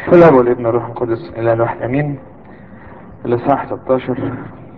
بسم الله والابن الروح القدس اله الواحد امين الاصحاح 16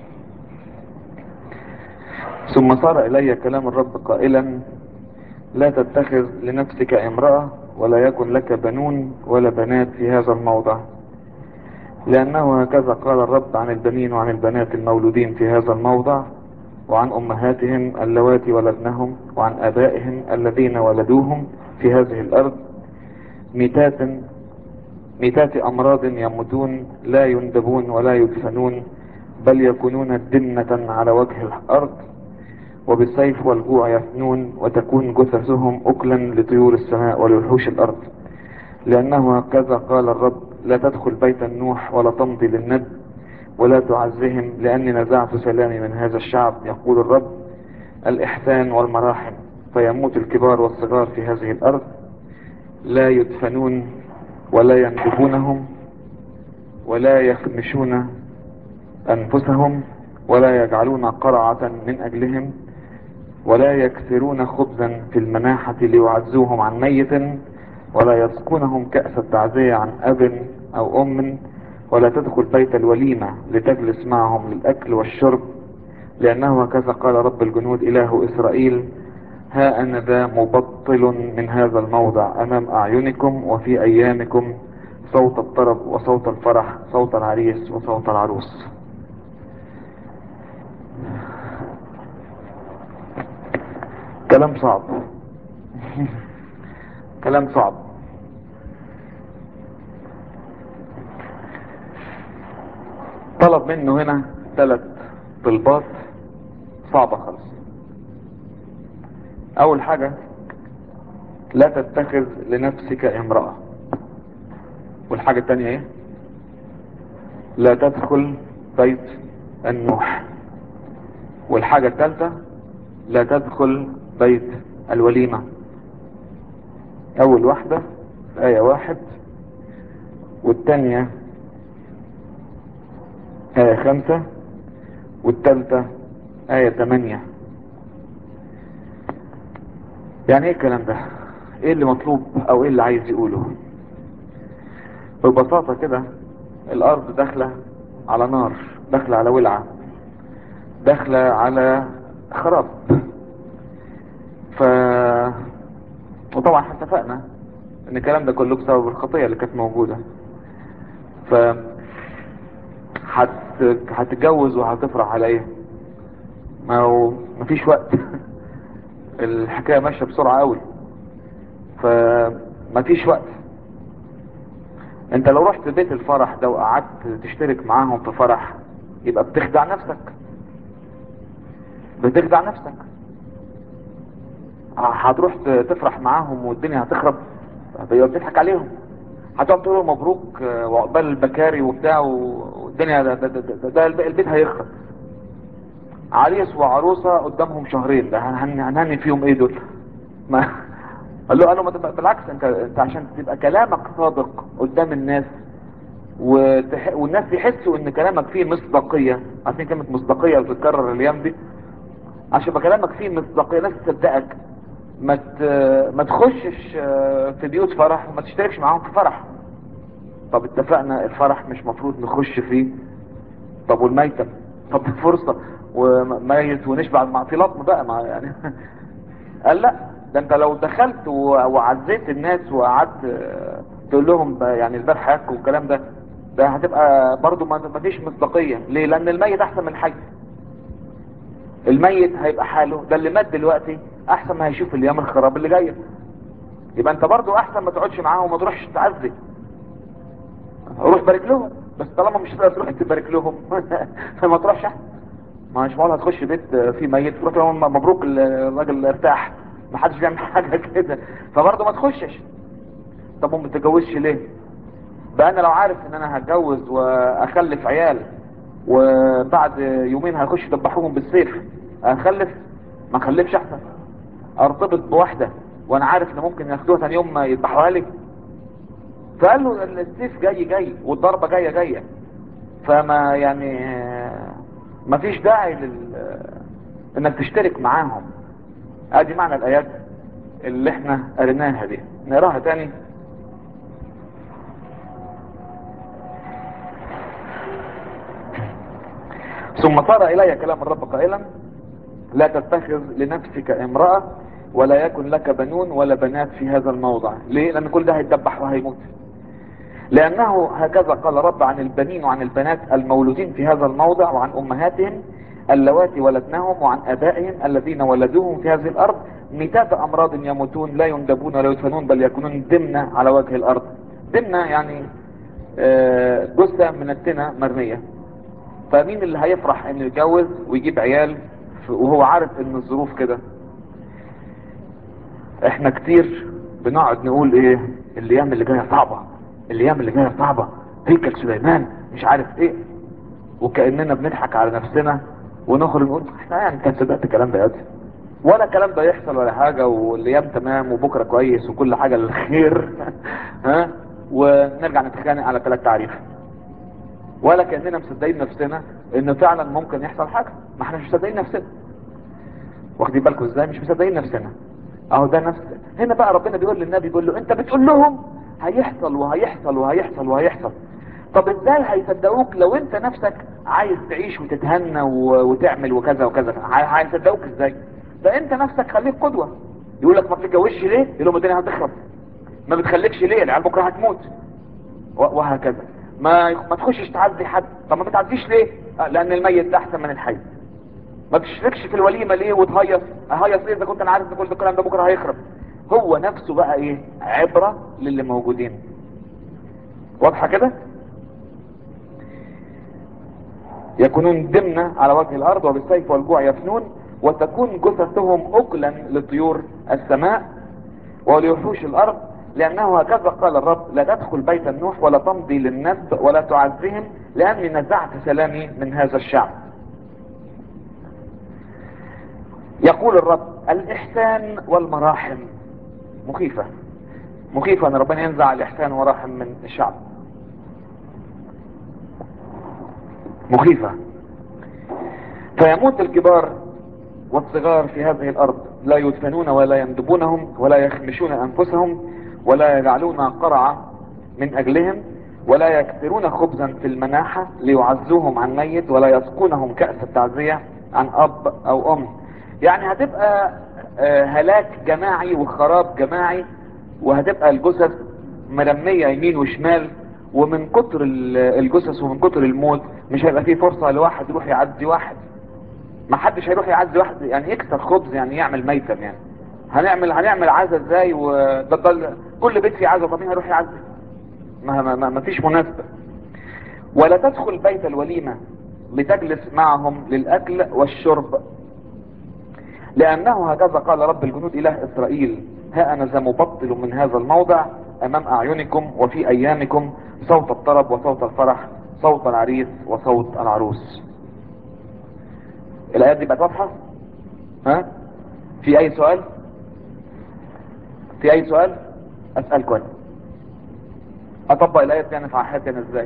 ثم صار الي كلام الرب قائلا لا تتخذ لنفسك امرأة ولا يكن لك بنون ولا بنات في هذا الموضع لانه هكذا قال الرب عن البنين وعن البنات المولودين في هذا الموضع وعن امهاتهم اللواتي ولدنهم وعن ابائهم الذين ولدوهم في هذه الارض ميتات ميتات امراض يموتون لا يندبون ولا يدفنون بل يكونون دنة على وجه الارض وبالسيف والجوع يفنون وتكون جثثهم اكلا لطيور السماء ولوحوش الارض لانه هكذا قال الرب لا تدخل بيت النوح ولا تمضي للند ولا تعزهم لاني نزعت سلامي من هذا الشعب يقول الرب الاحسان والمراحم فيموت الكبار والصغار في هذه الارض لا يدفنون ولا يندبونهم ولا يخمشون انفسهم ولا يجعلون قرعة من اجلهم ولا يكسرون خبزا في المناحة ليعزوهم عن ميت ولا يسقونهم كأس التعزية عن اب او ام ولا تدخل بيت الوليمة لتجلس معهم للاكل والشرب لانه هكذا قال رب الجنود اله اسرائيل ها انا ذا مبطل من هذا الموضع امام اعينكم وفي ايامكم صوت الطرب وصوت الفرح صوت العريس وصوت العروس كلام صعب كلام صعب طلب منه هنا ثلاث طلبات صعبة خالص اول حاجة لا تتخذ لنفسك امرأة والحاجة التانية ايه لا تدخل بيت النوح والحاجة التالتة لا تدخل بيت الوليمة اول واحدة اية واحد والتانية آية خمسة والتالتة آية تمانية يعني ايه الكلام ده ايه اللي مطلوب او ايه اللي عايز يقوله ببساطة كده الارض داخلة على نار داخلة على ولعة داخلة على خراب ف وطبعا احنا اتفقنا ان الكلام ده كله بسبب الخطية اللي كانت موجودة ف هت... هتتجوز وهتفرح على ايه ما هو مفيش وقت الحكاية ماشية بسرعة قوي فمفيش وقت انت لو رحت بيت الفرح ده وقعدت تشترك معاهم في فرح يبقى بتخدع نفسك بتخدع نفسك هتروح تفرح معاهم والدنيا هتخرب يبقى بتضحك عليهم هتقعد تقول له مبروك وعقبال البكاري وبتاع والدنيا ده, ده, ده, ده, ده البيت هيخرب عريس وعروسة قدامهم شهرين ده هنهني فيهم ايه دول ما قال له قال له بالعكس انت انت عشان تبقى كلامك صادق قدام الناس وتح... والناس يحسوا ان كلامك فيه مصداقية عارفين كلمة مصداقية بتتكرر الايام دي عشان يبقى كلامك فيه مصداقية ناس تصدقك ما ت... ما تخشش في بيوت فرح وما تشتركش معاهم في فرح طب اتفقنا الفرح مش مفروض نخش فيه طب والميتم طب فرصة وميت ونشبع مع في لطم بقى مع يعني قال لا ده انت لو دخلت وعزيت الناس وقعدت تقول لهم يعني الباب حياتك والكلام ده ده هتبقى برضو ما فيش مصداقية ليه لان الميت احسن من الحي الميت هيبقى حاله ده اللي مات دلوقتي احسن ما هيشوف الايام الخراب اللي جايه يبقى انت برضو احسن ما تقعدش معاهم وما تروحش تعزي روح بارك لهم بس طالما مش هتقدر تروح تبارك لهم فما تروحش احسن ما مش معقول هتخش بيت فيه ميت تروح لهم مبروك الراجل ارتاح ما حدش بيعمل حاجه كده فبرضه ما تخشش طب ما تتجوزش ليه بقى انا لو عارف ان انا هتجوز واخلف عيال وبعد يومين هيخش يدبحوهم بالسيف اخلف ما اخلفش احسن ارتبط بواحده وانا عارف ان ممكن ياخدوها ثاني يوم يذبحوها لي فقال له السيف جاي جاي والضربه جايه جايه فما يعني ما فيش داعي لل انك تشترك معاهم ادي معنى الايات اللي احنا قريناها دي نقراها تاني ثم صار الي كلام الرب قائلا لا تتخذ لنفسك امرأة ولا يكن لك بنون ولا بنات في هذا الموضع ليه لان كل ده هيتذبح وهيموت لانه هكذا قال رب عن البنين وعن البنات المولودين في هذا الموضع وعن امهاتهم اللواتي ولدنهم وعن ابائهم الذين ولدوهم في هذه الارض ميتات امراض يموتون لا يندبون ولا يدفنون بل يكونون دمنة على وجه الارض دمنة يعني آه، جثة من التنة مرمية فمين اللي هيفرح انه يتجوز ويجيب عيال ف- وهو عارف ان الظروف كده احنا كتير بنقعد نقول ايه الايام اللي جايه صعبه الايام اللي جايه صعبه هيكل سليمان مش عارف ايه وكاننا بنضحك على نفسنا ونخرج نقول احنا يعني كان صدقت الكلام ده يا أخي. ولا الكلام ده يحصل ولا حاجه والايام تمام وبكره كويس وكل حاجه للخير ها ونرجع نتخانق على ثلاث تعريف ولا كاننا مصدقين نفسنا ان فعلا ممكن يحصل حاجه ما احنا مش مصدقين نفسنا واخدين بالكم ازاي مش مصدقين نفسنا اهو ده نفس هنا بقى ربنا بيقول للنبي بيقول له انت بتقول لهم هيحصل وهيحصل وهيحصل وهيحصل طب ازاي هيصدقوك لو انت نفسك عايز تعيش وتتهنى و- وتعمل وكذا وكذا ه- هيصدقوك ازاي ده انت نفسك خليك قدوة يقول لك ما بتتجوزش ليه يقول لهم الدنيا هتخرب ما بتخليكش ليه العيال بكره هتموت و- وهكذا ما ما تخشش تعزي حد طب ما بتعزيش ليه آه، لان الميت ده احسن من الحي ما تشركش في الوليمه ليه وتهيص اهيص ليه اذا كنت انا عارف ان كل الكلام ده بكره هيخرب هو نفسه بقى ايه عبره للي موجودين واضحه كده يكونون دمنة على وجه الارض وبالسيف والجوع يفنون وتكون جثثهم اكلا لطيور السماء ولوحوش الارض لانه هكذا قال الرب لا تدخل بيت النوح ولا تمضي للنسب ولا تعزهم لاني نزعت سلامي من هذا الشعب يقول الرب الاحسان والمراحم مخيفة مخيفة ان ربنا ينزع الاحسان والمراحم من الشعب مخيفة فيموت الكبار والصغار في هذه الارض لا يدفنون ولا يندبونهم ولا يخمشون انفسهم ولا يجعلون قرعة من اجلهم ولا يكثرون خبزا في المناحة ليعزوهم عن ميت ولا يسقونهم كأس التعزية عن اب او ام يعني هتبقى آه، هلاك جماعي وخراب جماعي وهتبقى الجثث مرمية يمين وشمال ومن كتر ال- الجثث ومن كتر الموت مش هيبقى فيه فرصة لواحد يروح يعزي واحد ما حدش هيروح يعزي واحد يعني يكسر خبز يعني يعمل ميتم يعني هنعمل هنعمل عزا ازاي وده ده كل بيت فيه عزا طب مين هيروح يعزي ما, ما, ما, ما فيش مناسبة ولا تدخل بيت الوليمة لتجلس معهم للأكل والشرب لأنه هكذا قال رب الجنود إله إسرائيل ها أنا ذا مبطل من هذا الموضع أمام أعينكم وفي أيامكم صوت الطرب وصوت الفرح صوت العريس وصوت العروس الآيات دي بقت واضحة ها في أي سؤال في أي سؤال أسألكم أنا أطبق الآيات دي أنا في حياتي أنا إزاي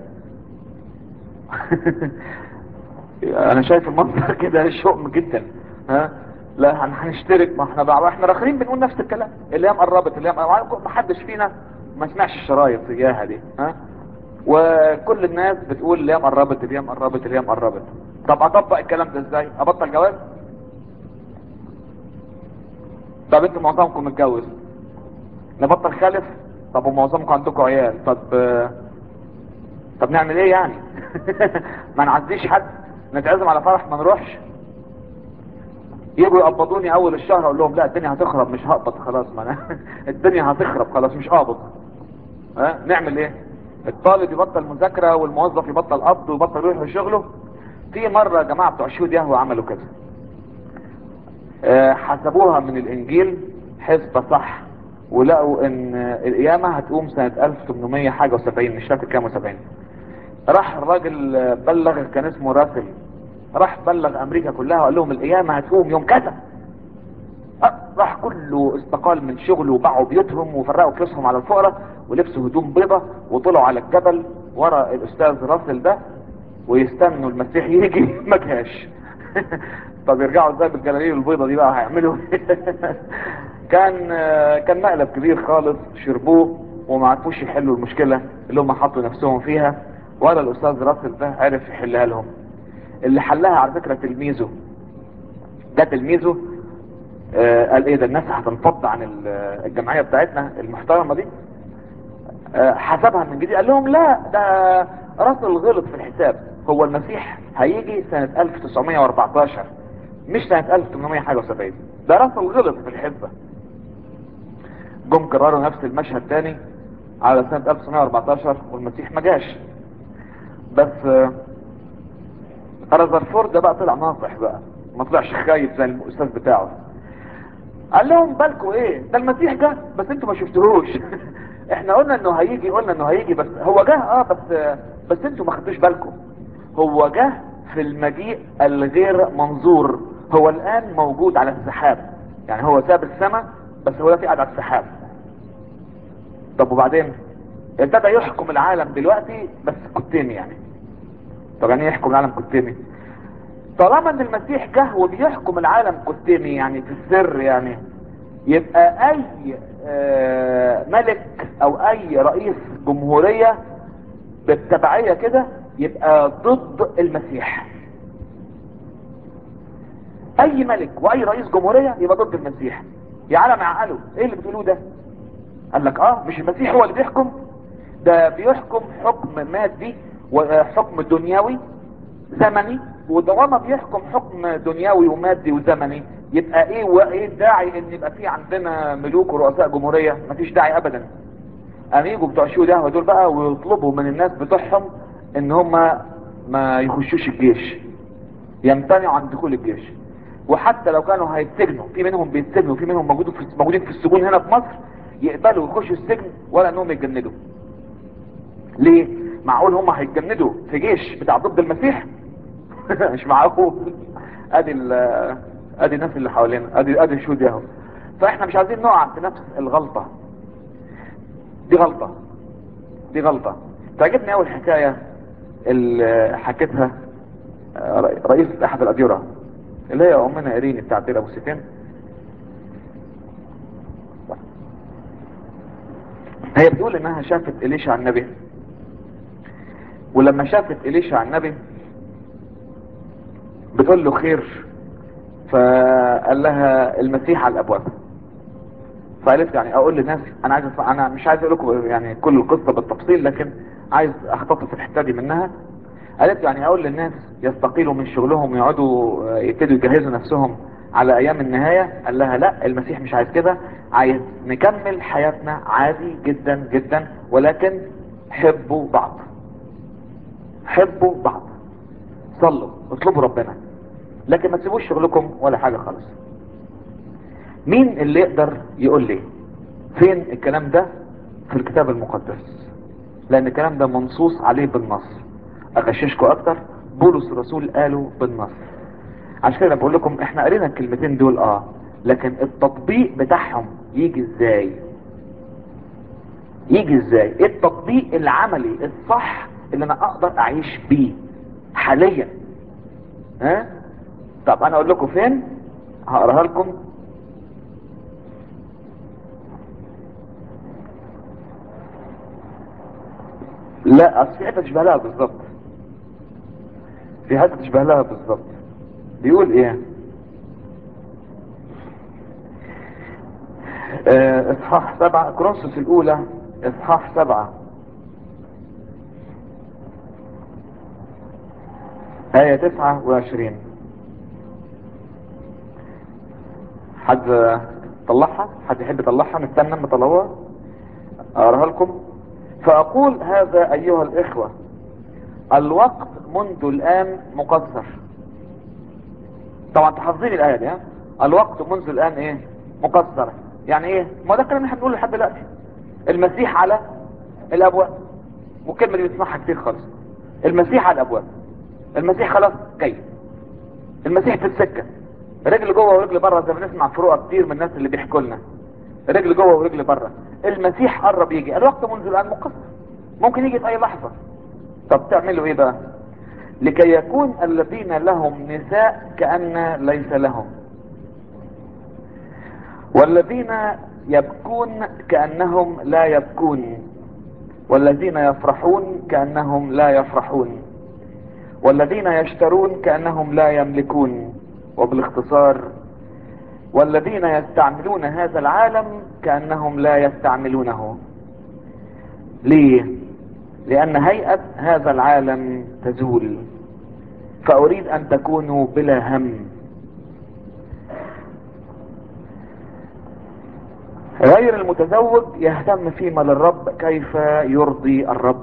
انا شايف المنظر كده شؤم جدا ها لا هن- هنشترك ما احنا بقى احنا الاخرين بنقول نفس الكلام الايام قربت الايام ما حدش فينا ما سمعش الشرايط اياها دي ها وكل الناس بتقول الايام قربت الايام قربت الايام قربت طب اطبق الكلام ده ازاي ابطل جواز طب انتوا معظمكم متجوز نبطل خلف طب ومعظمكم عندكم عيال طب آه، طب نعمل ايه يعني ما نعزيش حد نتعزم على فرح ما نروحش يجوا يقبضوني اول الشهر اقول لهم لا الدنيا هتخرب مش هقبض خلاص ما انا الدنيا هتخرب خلاص مش هقبض ها نعمل ايه الطالب يبطل مذاكرة والموظف يبطل قبض ويبطل يروح لشغله في مرة يا جماعة بتوع شهود يهوى عملوا كده آه، حسبوها من الانجيل حسبة صح ولقوا ان القيامة هتقوم سنة 1800 حاجة و70 مش فاكر كام و70 راح الراجل آه، بلغ كان اسمه راسل راح بلغ امريكا كلها وقال لهم القيامة هتقوم يوم كذا أه، راح كله استقال من شغله وباعوا بيوتهم وفرقوا فلوسهم على الفقراء ولبسوا هدوم بيضة وطلعوا على الجبل ورا الاستاذ راسل ده ويستنوا المسيح يجي ما جاش طب يرجعوا ازاي بالجلاليب البيضة دي بقى هيعملوا إيه؟ كان آه، كان مقلب كبير خالص شربوه وما عرفوش يحلوا المشكلة اللي هم حطوا نفسهم فيها ولا الاستاذ راسل ده عرف يحلها لهم اللي حلها على فكرة تلميذه ده تلميذه آه قال ايه ده الناس هتنفض عن ال- الجمعية بتاعتنا المحترمة دي آه حسبها من جديد قال لهم لا ده راسل غلط في الحساب هو المسيح هيجي سنة 1914 مش سنة 1800 حاجة وسبعين ده راسل غلط في الحسبة جم كرروا نفس المشهد تاني على سنة 1914 والمسيح ما جاش بس آه، رذرفورد ده بقى طلع ناصح بقى ما طلعش خايف زي الاستاذ بتاعه قال لهم بالكوا ايه ده المسيح جه بس انتوا ما شفتوهوش احنا قلنا انه هيجي قلنا انه هيجي بس هو جه اه بس بس انتوا ما خدتوش بالكم هو جه في المجيء الغير منظور هو الان موجود على السحاب يعني هو ساب السماء بس هو دلوقتي قاعد على السحاب طب وبعدين ابتدى يحكم العالم دلوقتي بس كتيمي يعني طب يعني ايه يحكم العالم كتيمي طالما ان المسيح جه وبيحكم العالم كتيمي يعني في السر يعني يبقى اي آه، ملك او اي رئيس جمهورية بالتبعية كده يبقى ضد المسيح اي ملك واي رئيس جمهورية يبقى ضد المسيح يا عالم عقله ايه اللي بتقولوه ده قال لك اه مش المسيح هو اللي بيحكم ده بيحكم حكم مادي وحكم دنيوي زمني وطالما بيحكم حكم دنيوي ومادي وزمني يبقى ايه وايه الداعي ان يبقى في عندنا ملوك ورؤساء جمهوريه مفيش داعي ابدا قام يجوا بتوع الشيوعي ده دول بقى ويطلبوا من الناس بتوعهم ان هم ما يخشوش الجيش يمتنعوا عن دخول الجيش وحتى لو كانوا هيتسجنوا في منهم بيتسجنوا في منهم موجودين في موجودين في السجون هنا في مصر يقبلوا يخشوا السجن ولا انهم يتجندوا ليه معقول هم هيتجندوا في جيش بتاع ضد المسيح مش معقول ادي ال- ادي الناس اللي حوالينا ادي ادي الشهود اهو فاحنا مش عايزين نقع في نفس الغلطه دي غلطه دي غلطه تعجبني اول حكايه اللي حكيتها آه، رئيس احد الاديره اللي هي امنا ايريني بتاعت دير ابو سيفين هي بتقول انها شافت اليشع النبي ولما شافت اليشع النبي بتقول له خير فقال لها المسيح على الابواب فقالت يعني اقول للناس انا عايز أسمع انا مش عايز اقول لكم يعني كل القصه بالتفصيل لكن عايز اختصر الحته دي منها قالت يعني اقول للناس يستقيلوا من شغلهم ويقعدوا آه، يبتدوا يجهزوا نفسهم على ايام النهايه قال لها لا المسيح مش عايز كده عايز نكمل حياتنا عادي جدا جدا ولكن حبوا بعض حبوا بعض صلوا اطلبوا ربنا لكن ما تسيبوش شغلكم ولا حاجه خالص مين اللي يقدر يقول لي فين الكلام ده في الكتاب المقدس لان الكلام ده منصوص عليه بالنص اغششكم اكتر بولس الرسول قاله بالنص عشان كده بقول لكم احنا قرينا الكلمتين دول اه لكن التطبيق بتاعهم يجي ازاي يجي ازاي ايه التطبيق العملي الصح اللي انا اقدر اعيش بيه حاليا ها طب انا اقول لكم فين هقراها لكم لا اصل في حته تشبه لها بالظبط في حته تشبه لها بالظبط بيقول ايه آه، اصحاح سبعة كرونسوس الاولى اصحاح سبعة آية تسعة وعشرين حد طلعها حد يحب يطلعها نستنى لما طلعوها اقراها لكم فاقول هذا ايها الاخوة الوقت منذ الان مقصر طبعا تحفظين الايه دي ها الوقت منذ الان ايه مقصر يعني ايه ما ده الكلام اللي احنا بنقوله لحد دلوقتي المسيح على الابواب والكلمه دي بنسمعها كتير خالص المسيح على الابواب المسيح خلاص جاي المسيح في السكه رجل جوه ورجل بره زي ما نسمع فروقه كتير من الناس اللي بيحكوا لنا رجل جوه ورجل بره المسيح قرب يجي الوقت منذ الان مقصر ممكن يجي في اي لحظه طب تعملوا ايه بقى لكي يكون الذين لهم نساء كأن ليس لهم والذين يبكون كأنهم لا يبكون والذين يفرحون كأنهم لا يفرحون والذين يشترون كأنهم لا يملكون وبالاختصار والذين يستعملون هذا العالم كأنهم لا يستعملونه ليه لأن هيئة هذا العالم تزول فأريد أن تكونوا بلا هم غير المتزوج يهتم فيما للرب كيف يرضي الرب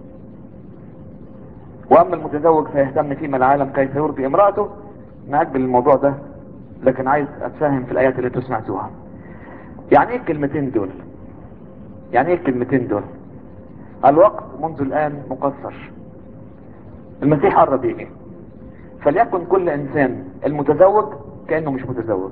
واما المتزوج فيهتم فيما العالم كيف يرضي امرأته نأجل الموضوع ده لكن عايز اتفهم في الايات اللي انتوا سمعتوها يعني ايه الكلمتين دول يعني ايه الكلمتين دول الوقت منذ الان مقصر المسيح قرب يجي فليكن كل انسان المتزوج كانه مش متزوج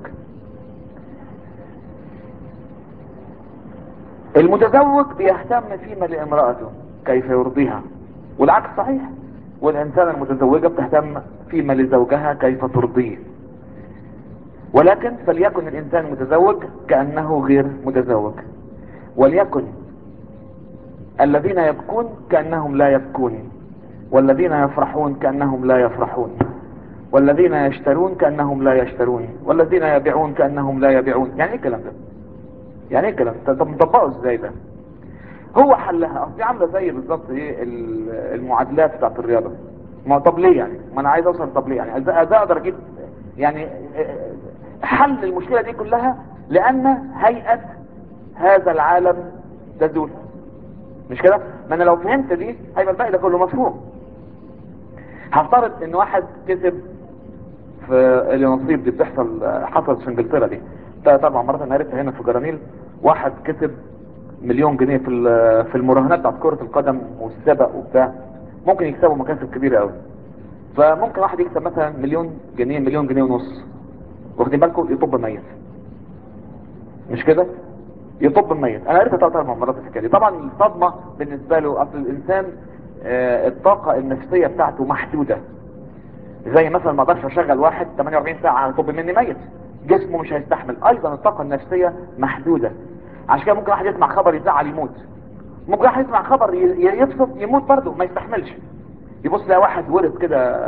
المتزوج بيهتم فيما لامرأته كيف يرضيها والعكس صحيح والإنسان المتزوجة بتهتم فيما لزوجها كيف ترضيه ولكن فليكن الإنسان المتزوج كأنه غير متزوج وليكن الذين يبكون كأنهم لا يبكون والذين يفرحون كأنهم لا يفرحون والذين يشترون كأنهم لا يشترون والذين يبيعون كأنهم لا يبيعون يعني ايه الكلام ده يعني ايه الكلام ده طب نطبقه ازاي ده هو حلها اصل عامله زي بالظبط ايه المعادلات بتاعت الرياضه ما طب ليه يعني ما انا عايز اوصل طب ليه يعني ده اقدر اجيب يعني حل المشكله دي كلها لان هيئه هذا العالم تزول مش كده ما انا لو فهمت دي هيبقى الباقي ده كله مفهوم هفترض ان واحد كسب في النصيب دي بتحصل حصلت في انجلترا دي ثلاث اربع مرات انا عرفتها هنا في جرانيل واحد كسب مليون جنيه في في المراهنات بتاعت كرة القدم والسبق وبتاع ممكن يكسبوا مكاسب كبيرة قوي فممكن واحد يكسب مثلا مليون جنيه مليون جنيه ونص واخدين بالكم يطب ميت مش كده يطب ميت انا قريتها ثلاث اربع مرات الحكايه دي طبعا الصدمه بالنسبه له اصل الانسان آه الطاقه النفسيه بتاعته محدوده زي مثلا ما اقدرش اشغل واحد 48 ساعه يطب مني ميت جسمه مش هيستحمل ايضا الطاقه النفسيه محدوده عشان كده ممكن واحد يسمع خبر يزعل يموت ممكن واحد يسمع خبر يبسط يموت برضه ما يستحملش يبص لقى واحد ورث كده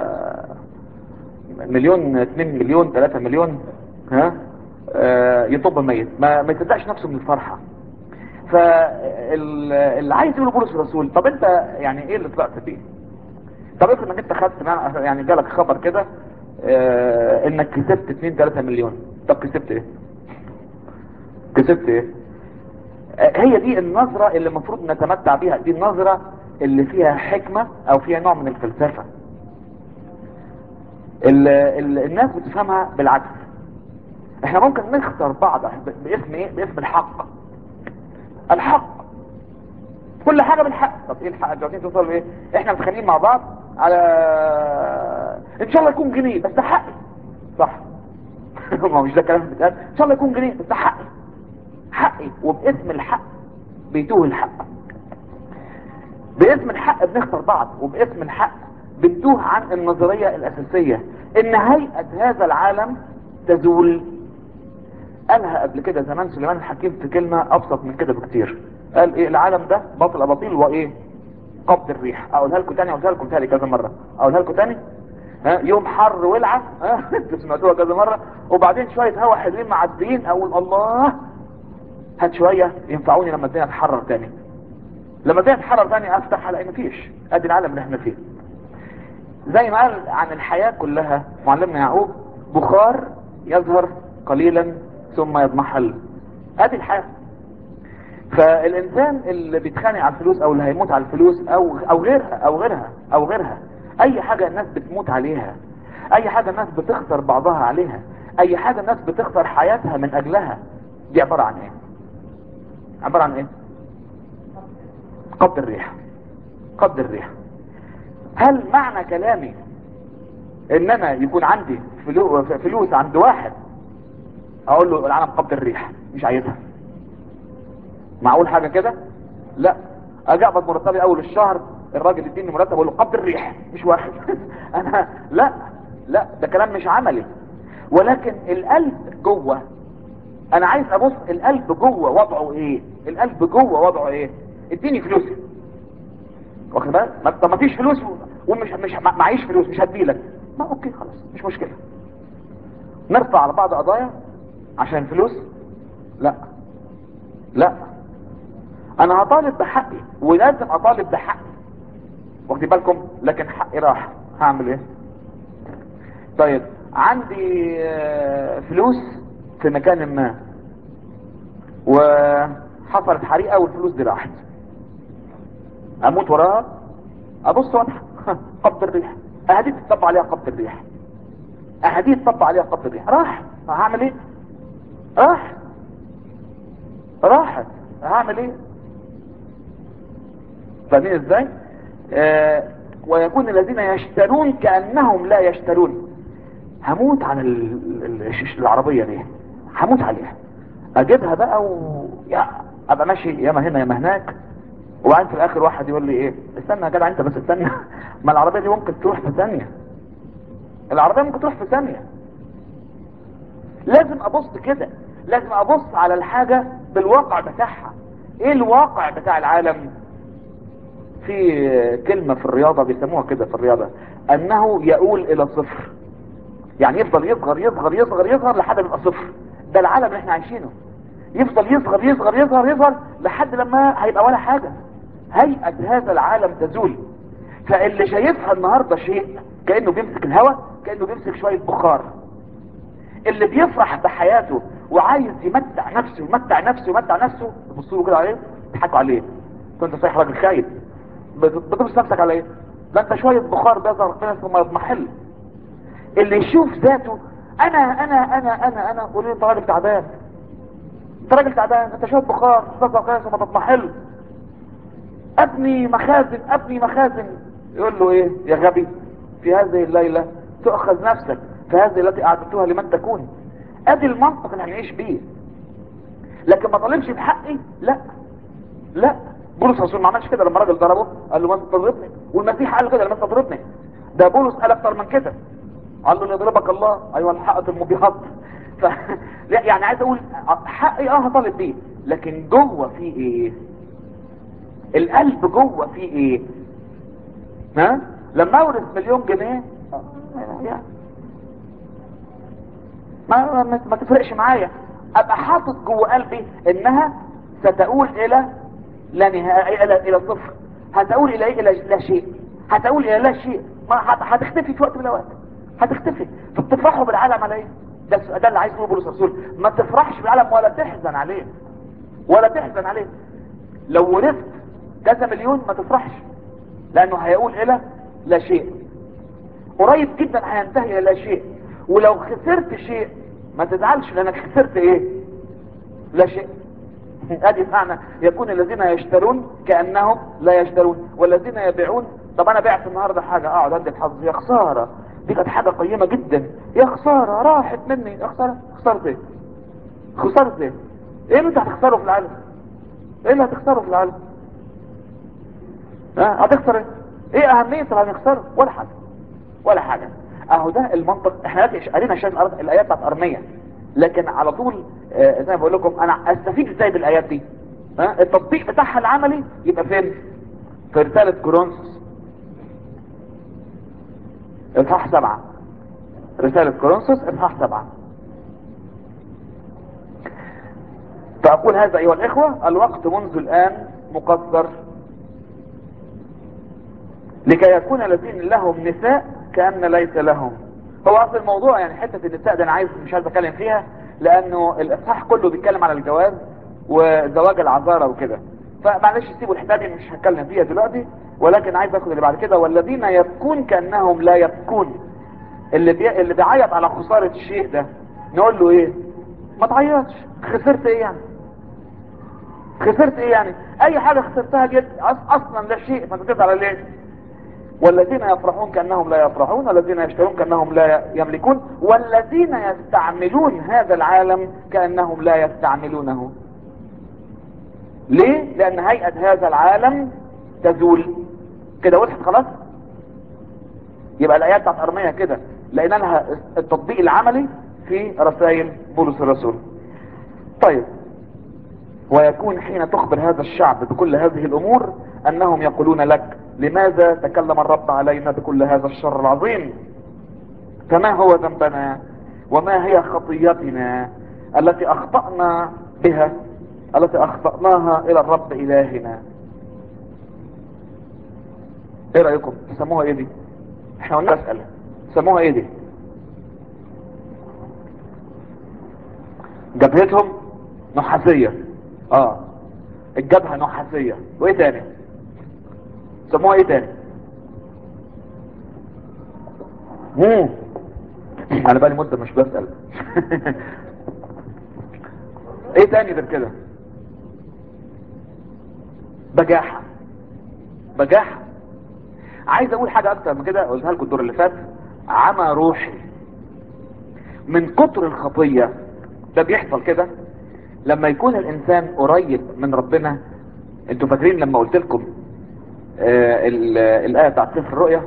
مليون 2 مليون 3 مليون ها آه يطب ميت ما, ما يصدقش نفسه من الفرحه فاللي عايز يقوله بولس الرسول طب انت يعني ايه اللي طلعت بيه طب افرض انك انت خدت يعني جالك خبر كده آه انك كسبت 2 3 مليون طب كسبت ايه كسبت ايه هي دي النظرة اللي المفروض نتمتع بيها دي النظرة اللي فيها حكمة او فيها نوع من الفلسفة ال ال الناس بتفهمها بالعكس احنا ممكن نخسر بعض باسم ايه باسم الحق الحق كل حاجة بالحق طب ايه الحق انتوا عايزين توصلوا ايه احنا متخانقين مع بعض على ان شاء الله يكون جنيه بس ده حقي صح ما مش ده كلام بيتقال ان شاء الله يكون جنيه بس ده حقي حقي وباسم الحق بيتوه الحق باسم الحق بنخسر بعض وباسم الحق بنتوه عن النظرية الاساسية ان هيئة هذا العالم تزول قالها قبل كده زمان سليمان الحكيم في كلمة ابسط من كده بكتير قال ايه العالم ده باطل اباطيل وايه قبض الريح اقولها لكم تاني اقولها لكم تاني كذا مرة اقولها لكم تاني ها يوم حر ولعة ها سمعتوها كذا مرة وبعدين شوية هوا حلوين معديين اقول الله هات شوية ينفعوني لما الدنيا تحرر تاني لما الدنيا تحرر تاني افتح الاقي مفيش ادي العالم اللي احنا فيه زي ما قال عن الحياة كلها معلمنا يعقوب بخار يظهر قليلا ثم يضمحل ادي الحياة فالانسان اللي بيتخانق على الفلوس او اللي هيموت على الفلوس او او غيرها او غيرها او غيرها اي حاجة الناس بتموت عليها اي حاجة الناس بتخسر بعضها عليها اي حاجة الناس بتخسر حياتها من اجلها دي عبارة عن ايه عبارة عن ايه قبض الريح قبض الريح هل معنى كلامي ان انا يكون عندي فلو فلوس عند واحد اقول له العالم قبض الريح مش عايزها معقول حاجة كده لا اجي اقبض مرتبي اول الشهر الراجل يديني مرتب اقول له قبض الريح مش واحد انا لا لا ده كلام مش عملي ولكن القلب جوه انا عايز ابص القلب جوه وضعه ايه القلب جوه وضعه ايه اديني فلوسي واخد بالك طب ما فيش فلوس ومش مش ما- معيش فلوس مش هديلك ما اوكي خلاص مش مشكله نرفع على بعض قضايا عشان الفلوس لا لا انا هطالب بحقي ولازم اطالب بحقي واخدين بالكم لكن حقي راح هعمل ايه طيب عندي آه، فلوس في مكان ما وحصلت حريقه والفلوس دي راحت اموت وراها ابص واضحه قبض الريح اهدي تطبق عليها قبض الريح اهدي تطبق عليها قبض الريح راح هعمل ايه راح راحت هعمل ايه فاهمين ازاي آه ويكون الذين يشترون كانهم لا يشترون هموت على ال- ال- الش- العربيه دي هموت عليها اجيبها بقى و يا ابقى ماشي ياما هنا ياما هناك وبعدين في الاخر واحد يقول لي ايه استنى يا جدع انت بس استنى ما العربيه دي ممكن تروح في ثانيه العربيه ممكن تروح في ثانيه لازم ابص كده لازم ابص على الحاجه بالواقع بتاعها ايه الواقع بتاع العالم في كلمه في الرياضه بيسموها كده في الرياضه انه يؤول الى صفر يعني يفضل يصغر يصغر يصغر يصغر لحد ما يبقى صفر ده العالم اللي احنا عايشينه يفضل يصغر يصغر يصغر يصغر لحد لما هيبقى ولا حاجة هيئة هذا العالم تزول فاللي شايفها النهاردة شيء كأنه بيمسك الهواء كأنه بيمسك شوية بخار اللي بيفرح بحياته وعايز يمتع نفسه يمتع نفسه يمتع نفسه تبصوا له كده عليه تضحكوا عليه كنت صحيح راجل خايب بت- بتبص نفسك على ايه ده انت شوية بخار بيظهر فيها ثم يضمحل اللي يشوف ذاته انا انا انا انا انا قول له انت راجل تعبان انت راجل تعبان انت شويه بخار تظهر فيها ثم تضمحل ابني مخازن ابني مخازن يقول له ايه يا غبي في هذه الليلة تؤخذ نفسك فهذه التي اعددتها لمن تكون ادي المنطق اللي هنعيش بيه لكن ما طالبش بحقي لا لا بولس الرسول ما عملش كده لما راجل ضربه قال له ما تضربني والمسيح قال له كده لما تضربني ده بولس قال اكتر من كده قال له يضربك الله ايها الحائط المبيض ف... لا يعني عايز اقول حقي اه هطالب بيه لكن جوه في ايه القلب جوه في ايه ها لما اورث مليون جنيه آه، يعني ما ما, ما تفرقش معايا ابقى حاطط جوه قلبي انها ستؤول الى لا نهاية الى الى صفر هتؤول الى ايه الى لا شيء هتؤول الى لا شيء ما هت- هتختفي في وقت من الاوقات هتختفي فبتفرحوا بالعالم على ايه ده ده اللي عايز يقوله بولس الرسول ما تفرحش بالعالم ولا تحزن عليه ولا تحزن عليه لو ورثت كذا مليون ما تفرحش لانه هيقول الى لا شيء قريب جدا هينتهي الى لا شيء ولو خسرت شيء ما تزعلش لانك خسرت ايه لا شيء ادي معنى يكون الذين يشترون كانهم لا يشترون والذين يبيعون طب انا بعت النهارده حاجه اقعد ادي الحظ يا خساره دي كانت حاجه قيمه جدا يا خساره راحت مني يا خساره خسرت ايه خسرت ايه ايه اللي انت هتخسره في العالم ايه اللي هتخسره في العالم ها هتخسر ايه ايه اهميه اللي هنخسره ولا حاجه ولا حاجه اهو ده المنطق احنا دلوقتي قرينا شويه الأر- الايات بتاعت ارميه لكن على طول آه، زي ما بقول لكم انا استفيد ازاي بالايات دي ها التطبيق بتاعها العملي يبقى فين في رساله كورنثوس اصحاح سبعة رسالة كورنثوس اصحاح سبعة فأقول هذا أيها الإخوة الوقت منذ الآن مقدر لكي يكون الذين لهم نساء كأن ليس لهم هو أصل الموضوع يعني حتة النساء ده أنا عايز مش عايز أتكلم فيها لأنه الإصحاح كله بيتكلم على الجواز وزواج العذارى وكده فمعلش سيبوا الحته دي مش هتكلم فيها دلوقتي ولكن عايز اخد اللي بعد كده والذين يبكون كانهم لا يبكون اللي بي... اللي بيعيط على خساره الشيء ده نقول له ايه ما تعيطش خسرت ايه يعني خسرت ايه يعني اي حاجه خسرتها جد أص- اصلا لا شيء فانت تزعل ليه والذين يفرحون كانهم لا يفرحون والذين يشترون كانهم لا يملكون والذين يستعملون هذا العالم كانهم لا يستعملونه ليه لان هيئة هذا العالم تزول كده وضحت خلاص يبقى الايات بتاعت ارمية كده لقينا لها التطبيق العملي في رسائل بولس الرسول طيب ويكون حين تخبر هذا الشعب بكل هذه الامور انهم يقولون لك لماذا تكلم الرب علينا بكل هذا الشر العظيم فما هو ذنبنا وما هي خطيتنا التي اخطأنا بها التي اخطأناها الى الرب الهنا ايه رأيكم سموها ايه دي احنا قلنا اسأل سموها ايه دي جبهتهم نحاسية اه الجبهة نحاسية وايه تاني سموها ايه تاني مم. انا بقالي مدة مش بسأل ايه تاني غير كده بجاحة بجاحة عايز اقول حاجة اكتر من كده قلتها لكم الدور اللي فات عمى روحي من كتر الخطية ده بيحصل كده لما يكون الانسان قريب من ربنا انتوا فاكرين لما قلت لكم آه ال- الايه بتاعت سفر الرؤيا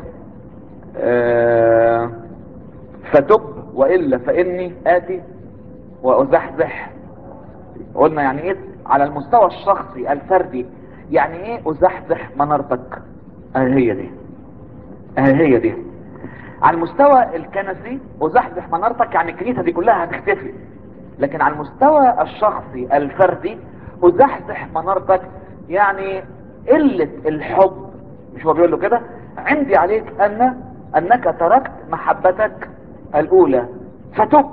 آه فتب والا فاني اتي وازحزح قلنا يعني ايه على المستوى الشخصي الفردي يعني ايه ازحزح منارتك اهي هي دي اهي هي دي على المستوى الكنسي ازحزح منارتك يعني الكنيسه دي كلها هتختفي لكن على المستوى الشخصي الفردي ازحزح منارتك يعني قلة الحب مش هو بيقول له كده عندي عليك ان انك تركت محبتك الاولى فتب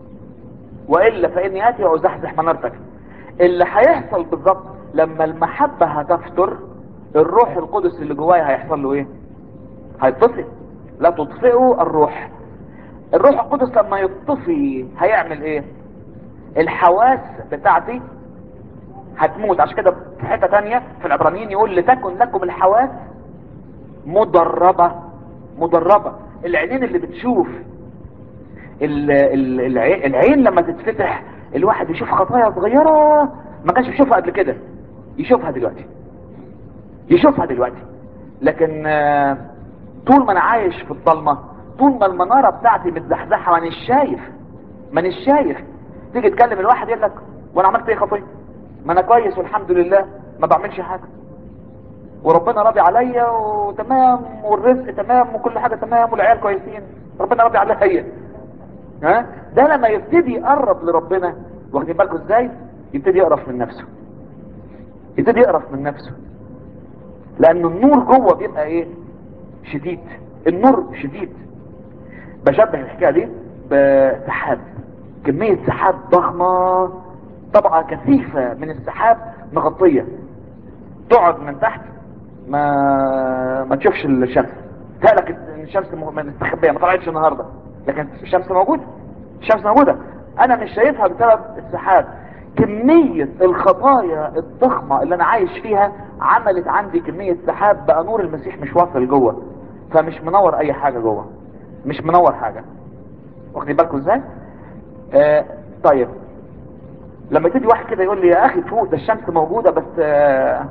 والا فاني اتي وازحزح منارتك اللي هيحصل بالظبط لما المحبة هتفتر الروح القدس اللي جوايا هيحصل له ايه هيطفي لا تطفئوا الروح الروح القدس لما يطفي هيعمل ايه الحواس بتاعتي هتموت عشان كده في حته تانية في العبرانيين يقول لتكن لكم الحواس مدربة مدربة العينين اللي بتشوف ال- ال- العي- العين لما تتفتح الواحد يشوف خطايا صغيرة ما كانش بيشوفها قبل كده يشوفها دلوقتي يشوفها دلوقتي لكن آه، طول ما انا عايش في الضلمة طول ما المنارة بتاعتي متزحزحة مانيش شايف مانيش شايف تيجي تكلم الواحد يقول لك وانا عملت ايه خطيه ما انا كويس والحمد لله ما بعملش حاجه وربنا راضي عليا وتمام والرزق تمام وكل حاجه تمام والعيال كويسين ربنا راضي عليا ها ده لما يبتدي يقرب لربنا واخدين بالكم ازاي يبتدي يقرف من نفسه يبتدي يقرف من نفسه لان النور جوه بيبقى ايه شديد النور شديد بشبه الحكايه دي بسحاب كميه سحاب ضخمه طبقه كثيفه من السحاب مغطيه تقعد من تحت ما ما تشوفش الشمس تهلك ان الشمس م- مستخبيه ما طلعتش النهارده لكن الشمس موجوده الشمس موجوده انا مش شايفها بسبب السحاب كمية الخطايا الضخمة اللي انا عايش فيها عملت عندي كمية سحاب بقى نور المسيح مش واصل جوه فمش منور اي حاجة جوه مش منور حاجة واخدين بالكم ازاي آه طيب لما تيجي واحد كده يقول لي يا اخي فوق ده الشمس موجودة بس آه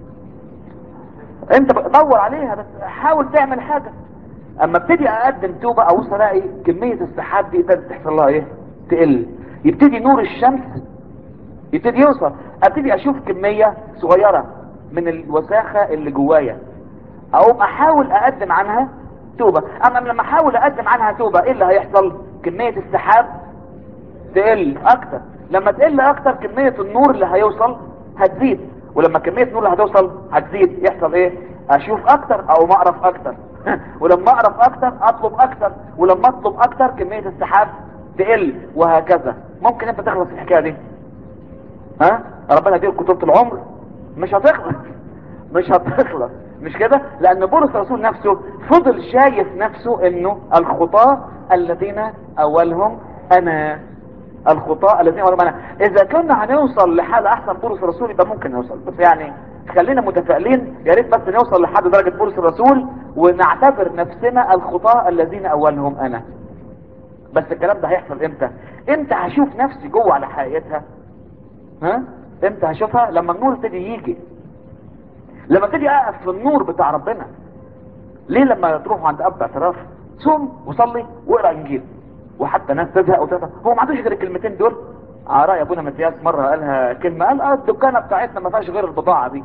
انت دور عليها بس حاول تعمل حاجة اما ابتدي اقدم توبة ابص الاقي كمية السحاب دي ابتدت تحصل لها ايه تقل يبتدي نور الشمس يبتدي يوصل ابتدي اشوف كمية صغيرة من الوساخة اللي جوايا اقوم احاول اقدم عنها توبة اما لما احاول اقدم عنها توبة ايه اللي هيحصل كمية السحاب تقل اكتر لما تقل اكتر كمية النور اللي هيوصل هتزيد ولما كمية النور اللي هتوصل هتزيد يحصل ايه اشوف اكتر او ما اعرف اكتر ولما اعرف اكتر اطلب اكتر ولما اطلب اكتر كمية السحاب تقل وهكذا ممكن انت تخلص الحكاية دي ها ربنا يديلكم طول العمر مش هتخلص مش هتخلص مش كده لان بولس الرسول نفسه فضل شايف نفسه انه الخطاة الذين اولهم انا الخطاة الذين اولهم انا اذا كنا هنوصل لحال احسن بولس الرسول يبقى ممكن نوصل بس يعني خلينا متفائلين يا ريت بس نوصل لحد درجة بولس الرسول ونعتبر نفسنا الخطاة الذين اولهم انا بس الكلام ده هيحصل امتى امتى هشوف نفسي جوه على حقيقتها ها امتى هشوفها لما النور يبتدي يجي لما ابتدي اقف في النور بتاع ربنا ليه لما تروحوا عند اب اعتراف صوم وصلي واقرا انجيل وحتى ناس تزهق وتزهق هو ما عندوش غير الكلمتين دول على راي ابونا متياس مره قالها كلمه قال اه الدكانه بتاعتنا ما فيهاش غير البضاعه دي